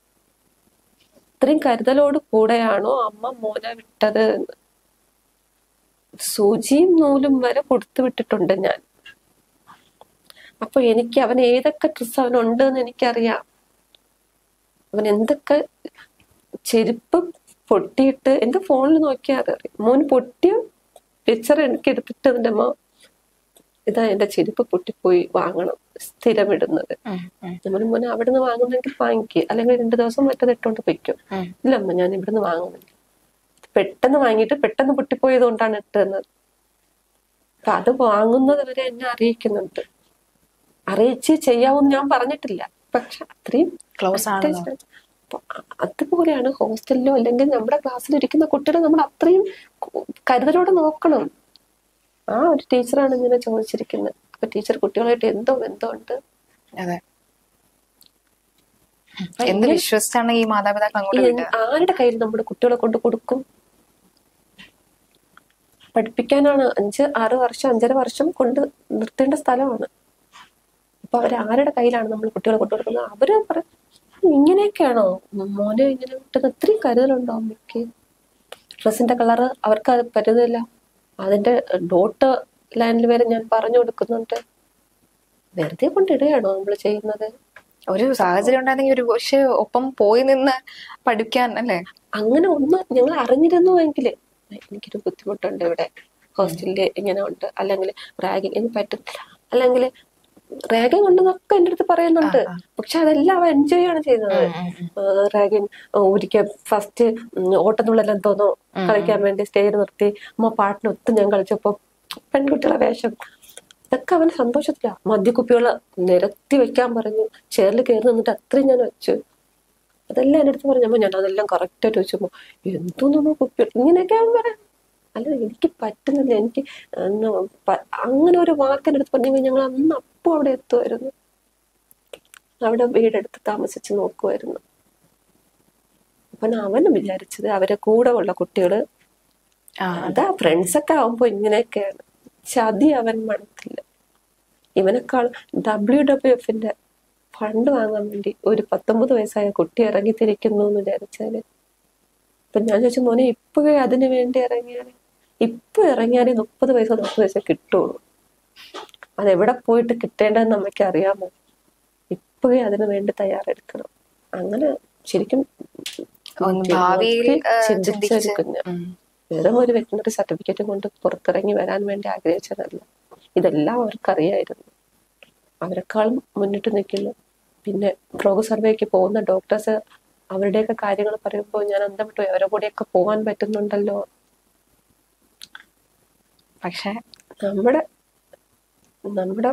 ഇത്രയും കരുതലോട് കൂടെയാണോ അമ്മ മോനെ വിട്ടത് എന്ന് സൂചിയും നൂലും വരെ കൊടുത്തു വിട്ടിട്ടുണ്ട് ഞാൻ അപ്പൊ എനിക്ക് അവൻ ഏതൊക്കെ ഡ്രസ്സ് അവനുണ്ട് എന്ന് എനിക്കറിയാം അവൻ എന്തൊക്കെ ചെരുപ്പ് പൊട്ടിയിട്ട് എന്റെ ഫോണിൽ നോക്കിയാൽ അറിയാം മോൻ പൊട്ടിയ പിക്ചർ എനിക്ക് എടുത്തിട്ട് അതിന്റെ അമ്മ ഇതാ എന്റെ ചെരുപ്പ് പൊട്ടിപ്പോയി വാങ്ങണം സ്ഥിരമിടുന്നത് നമ്മൾ മോനെ അവിടെ നിന്ന് വാങ്ങുന്നെങ്കിൽ വാങ്ങിക്കുക അല്ലെങ്കിൽ രണ്ടു ദിവസം മറ്റത് ഇട്ടോണ്ട് പൊയ്ക്കും ഇല്ല അമ്മ ഞാൻ ഇവിടുന്ന് വാങ്ങുന്നില്ല പെട്ടെന്ന് വാങ്ങിയിട്ട് പെട്ടെന്ന് പൊട്ടിപ്പോയത് കൊണ്ടാണ് ഇട്ടുന്നത് അപ്പൊ അത് വാങ്ങുന്നത് വരെ എന്നെ അറിയിക്കുന്നുണ്ട് അറിയിച്ച് ചെയ്യാവൂന്ന് ഞാൻ പറഞ്ഞിട്ടില്ല പക്ഷെ അത്രയും ക്ലോസ് ആണ് അപ്പൊ അതുപോലെയാണ് ഹോസ്റ്റലിലോ അല്ലെങ്കിൽ നമ്മുടെ ക്ലാസ്സിൽ ഇരിക്കുന്ന കുട്ടികളെ നമ്മൾ അത്രയും കരുതലോടെ നോക്കണം ആ ഒരു ടീച്ചറാണ് ഇങ്ങനെ ചോദിച്ചിരിക്കുന്നത് അപ്പൊ ടീച്ചർ കുട്ടികളായിട്ട് എന്തോ ബന്ധമുണ്ട് അതെ എന്ത് വിശ്വസിച്ചാണ് ഈ മാതാപിതാക്കൾ അങ്ങോട്ട് ഈ വിട്ടത് ആരുടെ കയ്യിൽ നമ്മുടെ കുട്ടികളെ കൊണ്ട് കൊടുക്കും പഠിപ്പിക്കാനാണ് അഞ്ച് ആറ് വർഷം അഞ്ചര വർഷം കൊണ്ട് നിർത്തേണ്ട സ്ഥലമാണ് അപ്പൊ അവർ ആരുടെ കയ്യിലാണ് നമ്മൾ കുട്ടികളെ കൊണ്ടു കൊടുക്കുന്നത് അവര് പറ ഇങ്ങനെയൊക്കെയാണോ മോനെ ഇങ്ങനെ വിട്ടത് ഇത്രയും കരുതലുണ്ടോ അമ്മയ്ക്ക് ഡ്രസ്സിന്റെ കളറ് അവർക്ക് അത് പറ്റുന്നില്ല അതിന്റെ ഡോട്ട് ലൈനിൽ വരെ ഞാൻ പറഞ്ഞു കൊടുക്കുന്നുണ്ട് വെറുതെ കൊണ്ടിടുകയാണോ നമ്മൾ ചെയ്യുന്നത് ഒരു സാഹചര്യം ഉണ്ടായിരുന്നെങ്കിൽ ഒരു പക്ഷെ ഒപ്പം പോയി നിന്ന് പഠിക്കാൻ അല്ലേ അങ്ങനെ ഒന്ന് ഞങ്ങൾ അറിഞ്ഞിരുന്നുവെങ്കിൽ എനിക്കൊരു ബുദ്ധിമുട്ടുണ്ട് ഇവിടെ ഹോസ്റ്റലിൽ ഇങ്ങനെ ഉണ്ട് അല്ലെങ്കിൽ റാഗിങ് എനിക്ക് പറ്റത്തില്ല അല്ലെങ്കിൽ റാഗിങ് ഉണ്ടെന്നൊക്കെ എൻ്റെ അടുത്ത് പറയുന്നുണ്ട് പക്ഷെ അതെല്ലാം അവൻ എൻജോയ് ആണ് ചെയ്യുന്നത് റാഗിങ് ഒരിക്കൽ ഫസ്റ്റ് ഓട്ടത്തുള്ളെല്ലാം തോന്നോ കളിക്കാൻ വേണ്ടി സ്റ്റേജിൽ നിർത്തി അമ്മ പാട്ടിനൊത്ത് ഞാൻ കളിച്ചപ്പോ പെൺകുട്ടികളെ വേഷം ഇതൊക്കെ അവന് സന്തോഷത്തില മദ്യക്കുപ്പികള് നിരത്തി വെക്കാൻ പറഞ്ഞു ചേറിൽ കയറി നിന്നിട്ട് അത്രയും ഞാൻ വെച്ചു അതെല്ലാം എൻ്റെ അടുത്ത് പറഞ്ഞപ്പോ ഞാൻ അതെല്ലാം കറക്റ്റ് ആയിട്ട് വെച്ചപ്പോ എന്തോന്നു കുപ്പി ഇങ്ങനെയൊക്കെ അവൻ പറയാം അല്ല എനിക്ക് പറ്റുന്നില്ല എനിക്ക് ഒന്ന് പ- അങ്ങനെ ഒരു വാക്കിൻ്റെ അടുത്ത് പറഞ്ഞു ഞങ്ങൾ അന്ന് അപ്പം അവിടെ എത്തുമായിരുന്നു അവിടെ വീടെടുത്ത് താമസിച്ച് നോക്കുമായിരുന്നു അപ്പൊ അവന് വിചാരിച്ചത് അവരെ കൂടെ ഉള്ള കുട്ടികള് ആ അതാ ഫ്രണ്ട്സ് ഒക്കെ ആവുമ്പോ ഇങ്ങനെയൊക്കെയാണ് ചതി അവൻ മണത്തില്ല ഇവനേക്കാൾ ഡബ്ല്യു ഡബ്ല്യു എഫിന്റെ ഫണ്ട് വാങ്ങാൻ വേണ്ടി ഒരു പത്തൊമ്പത് വയസ്സായ കുട്ടി ഇറങ്ങിത്തിരിക്കുന്നു എന്ന് വിചാരിച്ചാല് അപ്പൊ ഞാൻ ചോദിച്ചു മോനെ ഇപ്പോഴേ അതിനു വേണ്ടി ഇറങ്ങിയാല് ഇപ്പൊ ഇറങ്ങിയാലേ മുപ്പത് വയസ്സോ നാൽപ്പത് വയസ്സോ കിട്ടുള്ളൂ അതെവിടെ പോയിട്ട് കിട്ടേണ്ടതെന്ന് നമുക്ക് അറിയാമോ ഇപ്പോഴേ അതിനു വേണ്ടി തയ്യാറെടുക്കണം അങ്ങനെ ശരിക്കും ഒന്ന് ഭാവിയിൽ ആ, ചിന്തിച്ച ഒരു ചിന്തിച്ച് കുഞ്ഞ്. ഉം. വെറും ഒരു വെറ്റിനറി സർട്ടിഫിക്കറ്റ് കൊണ്ട് പുറത്തിറങ്ങി വരാൻ വേണ്ടി ആഗ്രഹിച്ചതല്ല ഇതെല്ലാം അവർക്കറിയായിരുന്നു അവരെക്കാളും മുന്നിട്ട് നിൽക്കുന്നു പിന്നെ രോഗ സർവേക്ക് പോകുന്ന ഡോക്ടേഴ്സ് അവരുടെയൊക്കെ കാര്യങ്ങൾ പറയുമ്പോൾ ഞാൻ അന്തം വിട്ടു അവരുടെ കൂടെയൊക്കെ പോകാൻ പറ്റുന്നുണ്ടല്ലോ പക്ഷെ നമ്മുടെ നമ്മുടെ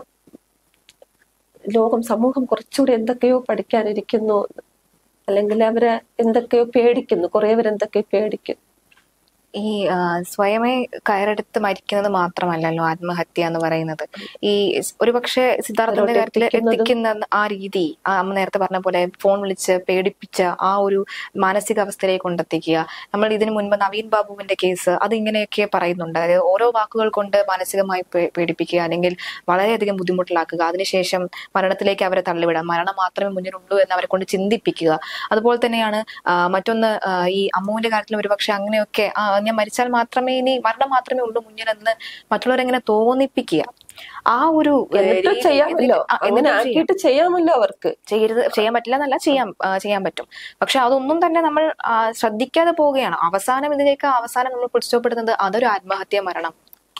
ലോകം സമൂഹം കുറച്ചുകൂടി എന്തൊക്കെയോ പഠിക്കാനിരിക്കുന്നു അല്ലെങ്കിൽ അവരെ എന്തൊക്കെയോ പേടിക്കുന്നു കുറേ പേരെന്തൊക്കെയോ പേടിക്കുന്നു ഈ ആ, സ്വയമേ കയറെടുത്ത് മരിക്കുന്നത് മാത്രമല്ലല്ലോ ആത്മഹത്യ എന്ന് പറയുന്നത് ഈ സ് ഒരുപക്ഷെ സിദ്ധാർത്ഥന്റെ അതിലോട്ട് കാര്യത്തിൽ എത്തിക്കുന്നതും- എത്തിക്കുന്ന ആ രീതി ആ അമ്മ നേരത്തെ പറഞ്ഞ പോലെ ഫോൺ വിളിച്ച് പേടിപ്പിച്ച ആ ഒരു മാനസികാവസ്ഥയിലേക്ക് കൊണ്ടെത്തിക്കുക നമ്മൾ ഇതിനു മുൻപ് നവീൻ ബാബുവിന്റെ കേസ് അത് ഇങ്ങനെയൊക്കെ പറയുന്നുണ്ട് അതായത് ഓരോ വാക്കുകൾ കൊണ്ട് മാനസികമായി പേ- പേടിപ്പിക്കുക അല്ലെങ്കിൽ വളരെയധികം ബുദ്ധിമുട്ടിലാക്കുക അതിനുശേഷം മരണത്തിലേക്ക് അവരെ തള്ളിവിടുക മരണം മാത്രമേ മുന്നിലുള്ളൂ എന്ന് അവരെ കൊണ്ട് ചിന്തിപ്പിക്കുക അതുപോലെ തന്നെയാണ് ആ, മറ്റൊന്ന് ആ, ഈ അമ്മുവിന്റെ കാര്യത്തിൽ ഒരുപക്ഷെ അങ്ങനെയൊക്കെ ആ, ഞാൻ മരിച്ചാൽ മാത്രമേ ഇനി മരണം മാത്രമേ ഉള്ളൂ മുന്നിലെന്ന് മറ്റുള്ളവരെങ്ങനെ തോന്നിപ്പിക്കുക ആ ഒരു ഏ, എന്നിട്ടും രീതി- ചെയ്യാമല്ലോ ആ, അങ്ങനെ എന്നിട്ടും ചെയ്യാം. ആക്കിയിട്ട് ചെയ്യാമല്ലോ അവർക്ക് ചെയ്യരുത് ചെയ്യാൻ പറ്റില്ല എന്നല്ല ചെയ്യാൻ ആ, ചെയ്യാൻ പറ്റും പക്ഷെ അതൊന്നും തന്നെ നമ്മൾ ആ, ശ്രദ്ധിക്കാതെ പോവുകയാണ് അവസാനം ഇതിലേക്ക് അവസാനം നമ്മൾ പുൽസ്റ്റോപ്പെടുന്നത് അതൊരു ആത്മഹത്യ മരണം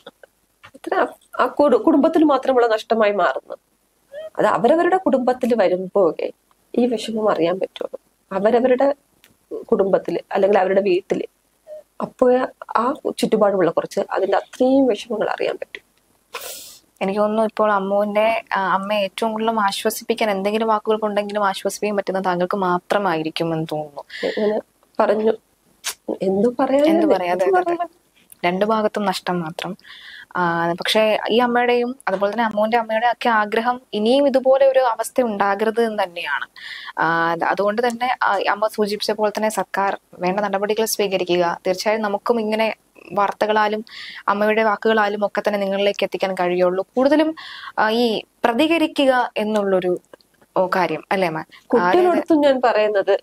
ഇത്ര ആ കുടു- കുടുംബത്തിന് മാത്രമുള്ള നഷ്ടമായി മാറുന്നു അത് അവരവരുടെ കുടുംബത്തിൽ വരുമ്പോഴേ ഈ വിഷമം അറിയാൻ പറ്റുള്ളൂ അവരവരുടെ കുടുംബത്തിൽ അല്ലെങ്കിൽ അവരുടെ വീട്ടിൽ അപ്പോഴേ ആ ചുറ്റുപാടുമുള്ള കുറച്ച് അതിന്റെ അത്രയും വിഷമങ്ങൾ അറിയാൻ പറ്റും എനിക്ക് തോന്നുന്നു ഇപ്പോൾ അമ്മുവിന്റെ ആ, അമ്മയെ ഏറ്റവും കൂടുതലും ആശ്വസിപ്പിക്കാൻ എന്തെങ്കിലും വാക്കുകൾ കൊണ്ടെങ്കിലും ആശ്വസിപ്പിക്കാൻ പറ്റുന്നത് താങ്കൾക്ക് മാത്രമായിരിക്കും എന്ന് തോന്നുന്നു ഇങ്ങനെ പറഞ്ഞു എന്തു പറയാൻ എന്ത് പറയാ അതെ, അതെ, അതെ. രണ്ടു ഭാഗത്തും നഷ്ടം മാത്രം ആ, പക്ഷേ ഈ അമ്മയുടെയും അതുപോലെ തന്നെ അമ്മുവിന്റെ അമ്മയുടെ ഒക്കെ ആഗ്രഹം ഇനിയും ഇതുപോലെ ഒരു അവസ്ഥ ഉണ്ടാകരുത് എന്ന് തന്നെയാണ് ആ, അത് അതുകൊണ്ട് തന്നെ ആ, അമ്മ സൂചിപ്പിച്ച പോലെ തന്നെ സർക്കാർ വേണ്ട നടപടികൾ സ്വീകരിക്കുക തീർച്ചയായും നമുക്കും ഇങ്ങനെ വാർത്തകളാലും അമ്മയുടെ വാക്കുകളാലും ഒക്കെ തന്നെ നിങ്ങളിലേക്ക് എത്തിക്കാൻ കഴിയുള്ളൂ കൂടുതലും ആ, ഈ പ്രതികരിക്കുക എന്നുള്ളൊരു ഓ, കാര്യം അല്ലേ മാം കുട്ടികളടുത്തും ഞാൻ പറയുന്നത്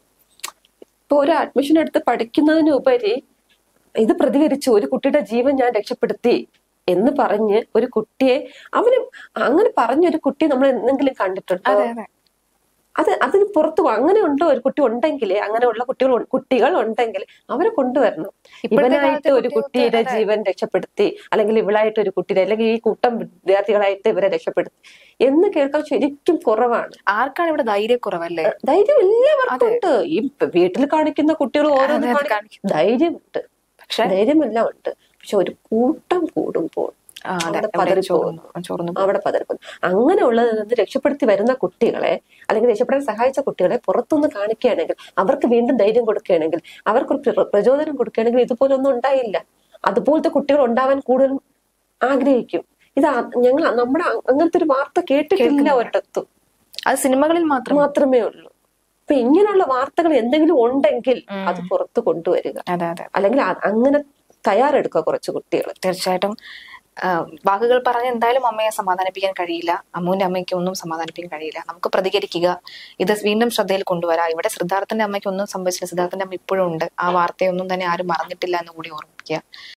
ഇപ്പൊ ഒരു അഡ്മിഷൻ എടുത്ത് പഠിക്കുന്നതിനുപരി ഇത് പ്രതികരിച്ചു ഒരു കുട്ടിയുടെ ജീവൻ ഞാൻ രക്ഷപ്പെടുത്തി എന്ന് പറഞ്ഞ് ഒരു കുട്ടിയെ അവന് അങ്ങനെ പറഞ്ഞ ഒരു കുട്ടി നമ്മൾ എന്തെങ്കിലും കണ്ടിട്ടുണ്ടോ അതെ അതെ അത് അതിന് പുറത്തു പോ- അങ്ങനെ ഉണ്ടോ ഒരു കുട്ടി ഉണ്ടെങ്കിൽ അങ്ങനെയുള്ള കുട്ടികൾ ഉ- കുട്ടികൾ ഉണ്ടെങ്കിൽ അവരെ കൊണ്ടുവരണം ഇപ്പോഴത്തെ ഇവനായിട്ട് കാലത്തെ ഒരു കുട്ടികൾക്ക് കുട്ടിയുടെ അതെ. ജീവൻ രക്ഷപ്പെടുത്തി അല്ലെങ്കിൽ ഇവളായിട്ട് ഒരു കുട്ടിയുടെ അല്ലെങ്കിൽ ഈ കൂട്ടം വിദ്യാർത്ഥികളായിട്ട് ഇവരെ രക്ഷപ്പെടുത്തി എന്ന് കേൾക്കാൻ ശരിക്കും കുറവാണ് ആർക്കാണ് ഇവിടെ ധൈര്യക്കുറവല്ലേ ധൈര്യം എല്ലാവർക്കും ഉണ്ട് ഈ വീട്ടിൽ കാണിക്കുന്ന കുട്ടികൾ ഓരോന്ന് അതെ, കാണിക്കും കാണിക്കും. ധൈര്യമുണ്ട് പക്ഷെ ധൈര്യമെല്ലാം ഉണ്ട് പക്ഷെ ഒരു കൂട്ടം കൂടുമ്പോൾ ആ, അതെ അവിടെ എവിടെ പതറിപ്പോകുന്നു. ചോർന്നു ചോർന്നു അവിടെ പതർക്കുന്നു അങ്ങനെയുള്ളത് നിന്ന് രക്ഷപ്പെടുത്തി വരുന്ന കുട്ടികളെ അല്ലെങ്കിൽ രക്ഷപ്പെടാൻ സഹായിച്ച കുട്ടികളെ പുറത്തുനിന്ന് കാണിക്കുകയാണെങ്കിൽ അവർക്ക് വീണ്ടും ധൈര്യം കൊടുക്കുകയാണെങ്കിൽ അവർക്ക് ഒരു പ്ര- പ്രചോദനം കൊടുക്കുകയാണെങ്കിൽ ഇതുപോലൊന്നും ഉണ്ടായില്ല അതുപോലത്തെ കുട്ടികൾ ഉണ്ടാവാൻ കൂടുതലും ആഗ്രഹിക്കും ഇത് ആ- ഞങ്ങൾ നമ്മുടെ അ- അങ്ങനത്തെ ഒരു വാർത്ത കേട്ടിട്ടില്ല ഒരിടത്തും അത് സിനിമകളിൽ മാത്രം മാത്രമേ ഉള്ളൂ അപ്പൊ ഇങ്ങനെയുള്ള വാർത്തകൾ എന്തെങ്കിലും ഉണ്ടെങ്കിൽ അത് പുറത്ത് കൊണ്ടുവരിക അതെ അതെ അല്ലെങ്കിൽ അ- അങ്ങനെ തയ്യാറെടുക്കുക കുറച്ച് കുട്ടികൾ തീർച്ചയായിട്ടും ആ, വാക്കുകൾ പറഞ്ഞ് എന്തായാലും അമ്മയെ സമാധാനിപ്പിക്കാൻ കഴിയില്ല അമ്മുവിന്റെ അമ്മയ്ക്ക് ഒന്നും സമാധാനിപ്പിക്കാൻ കഴിയില്ല നമുക്ക് പ്രതികരിക്കുക ഇത് വീണ്ടും ശ്രദ്ധയിൽ കൊണ്ടുവരാം ഇവിടെ സിദ്ധാർത്ഥന്റെ അമ്മയ്ക്ക് ഒന്നും സംഭവിച്ചില്ല സിദ്ധാർത്ഥന്റെ അമ്മ ഇപ്പോഴും ഉണ്ട് ആ വാർത്തയൊന്നും തന്നെ ആരും മറന്നിട്ടില്ല എന്ന് കൂടി ഓർമ്മിക്കുക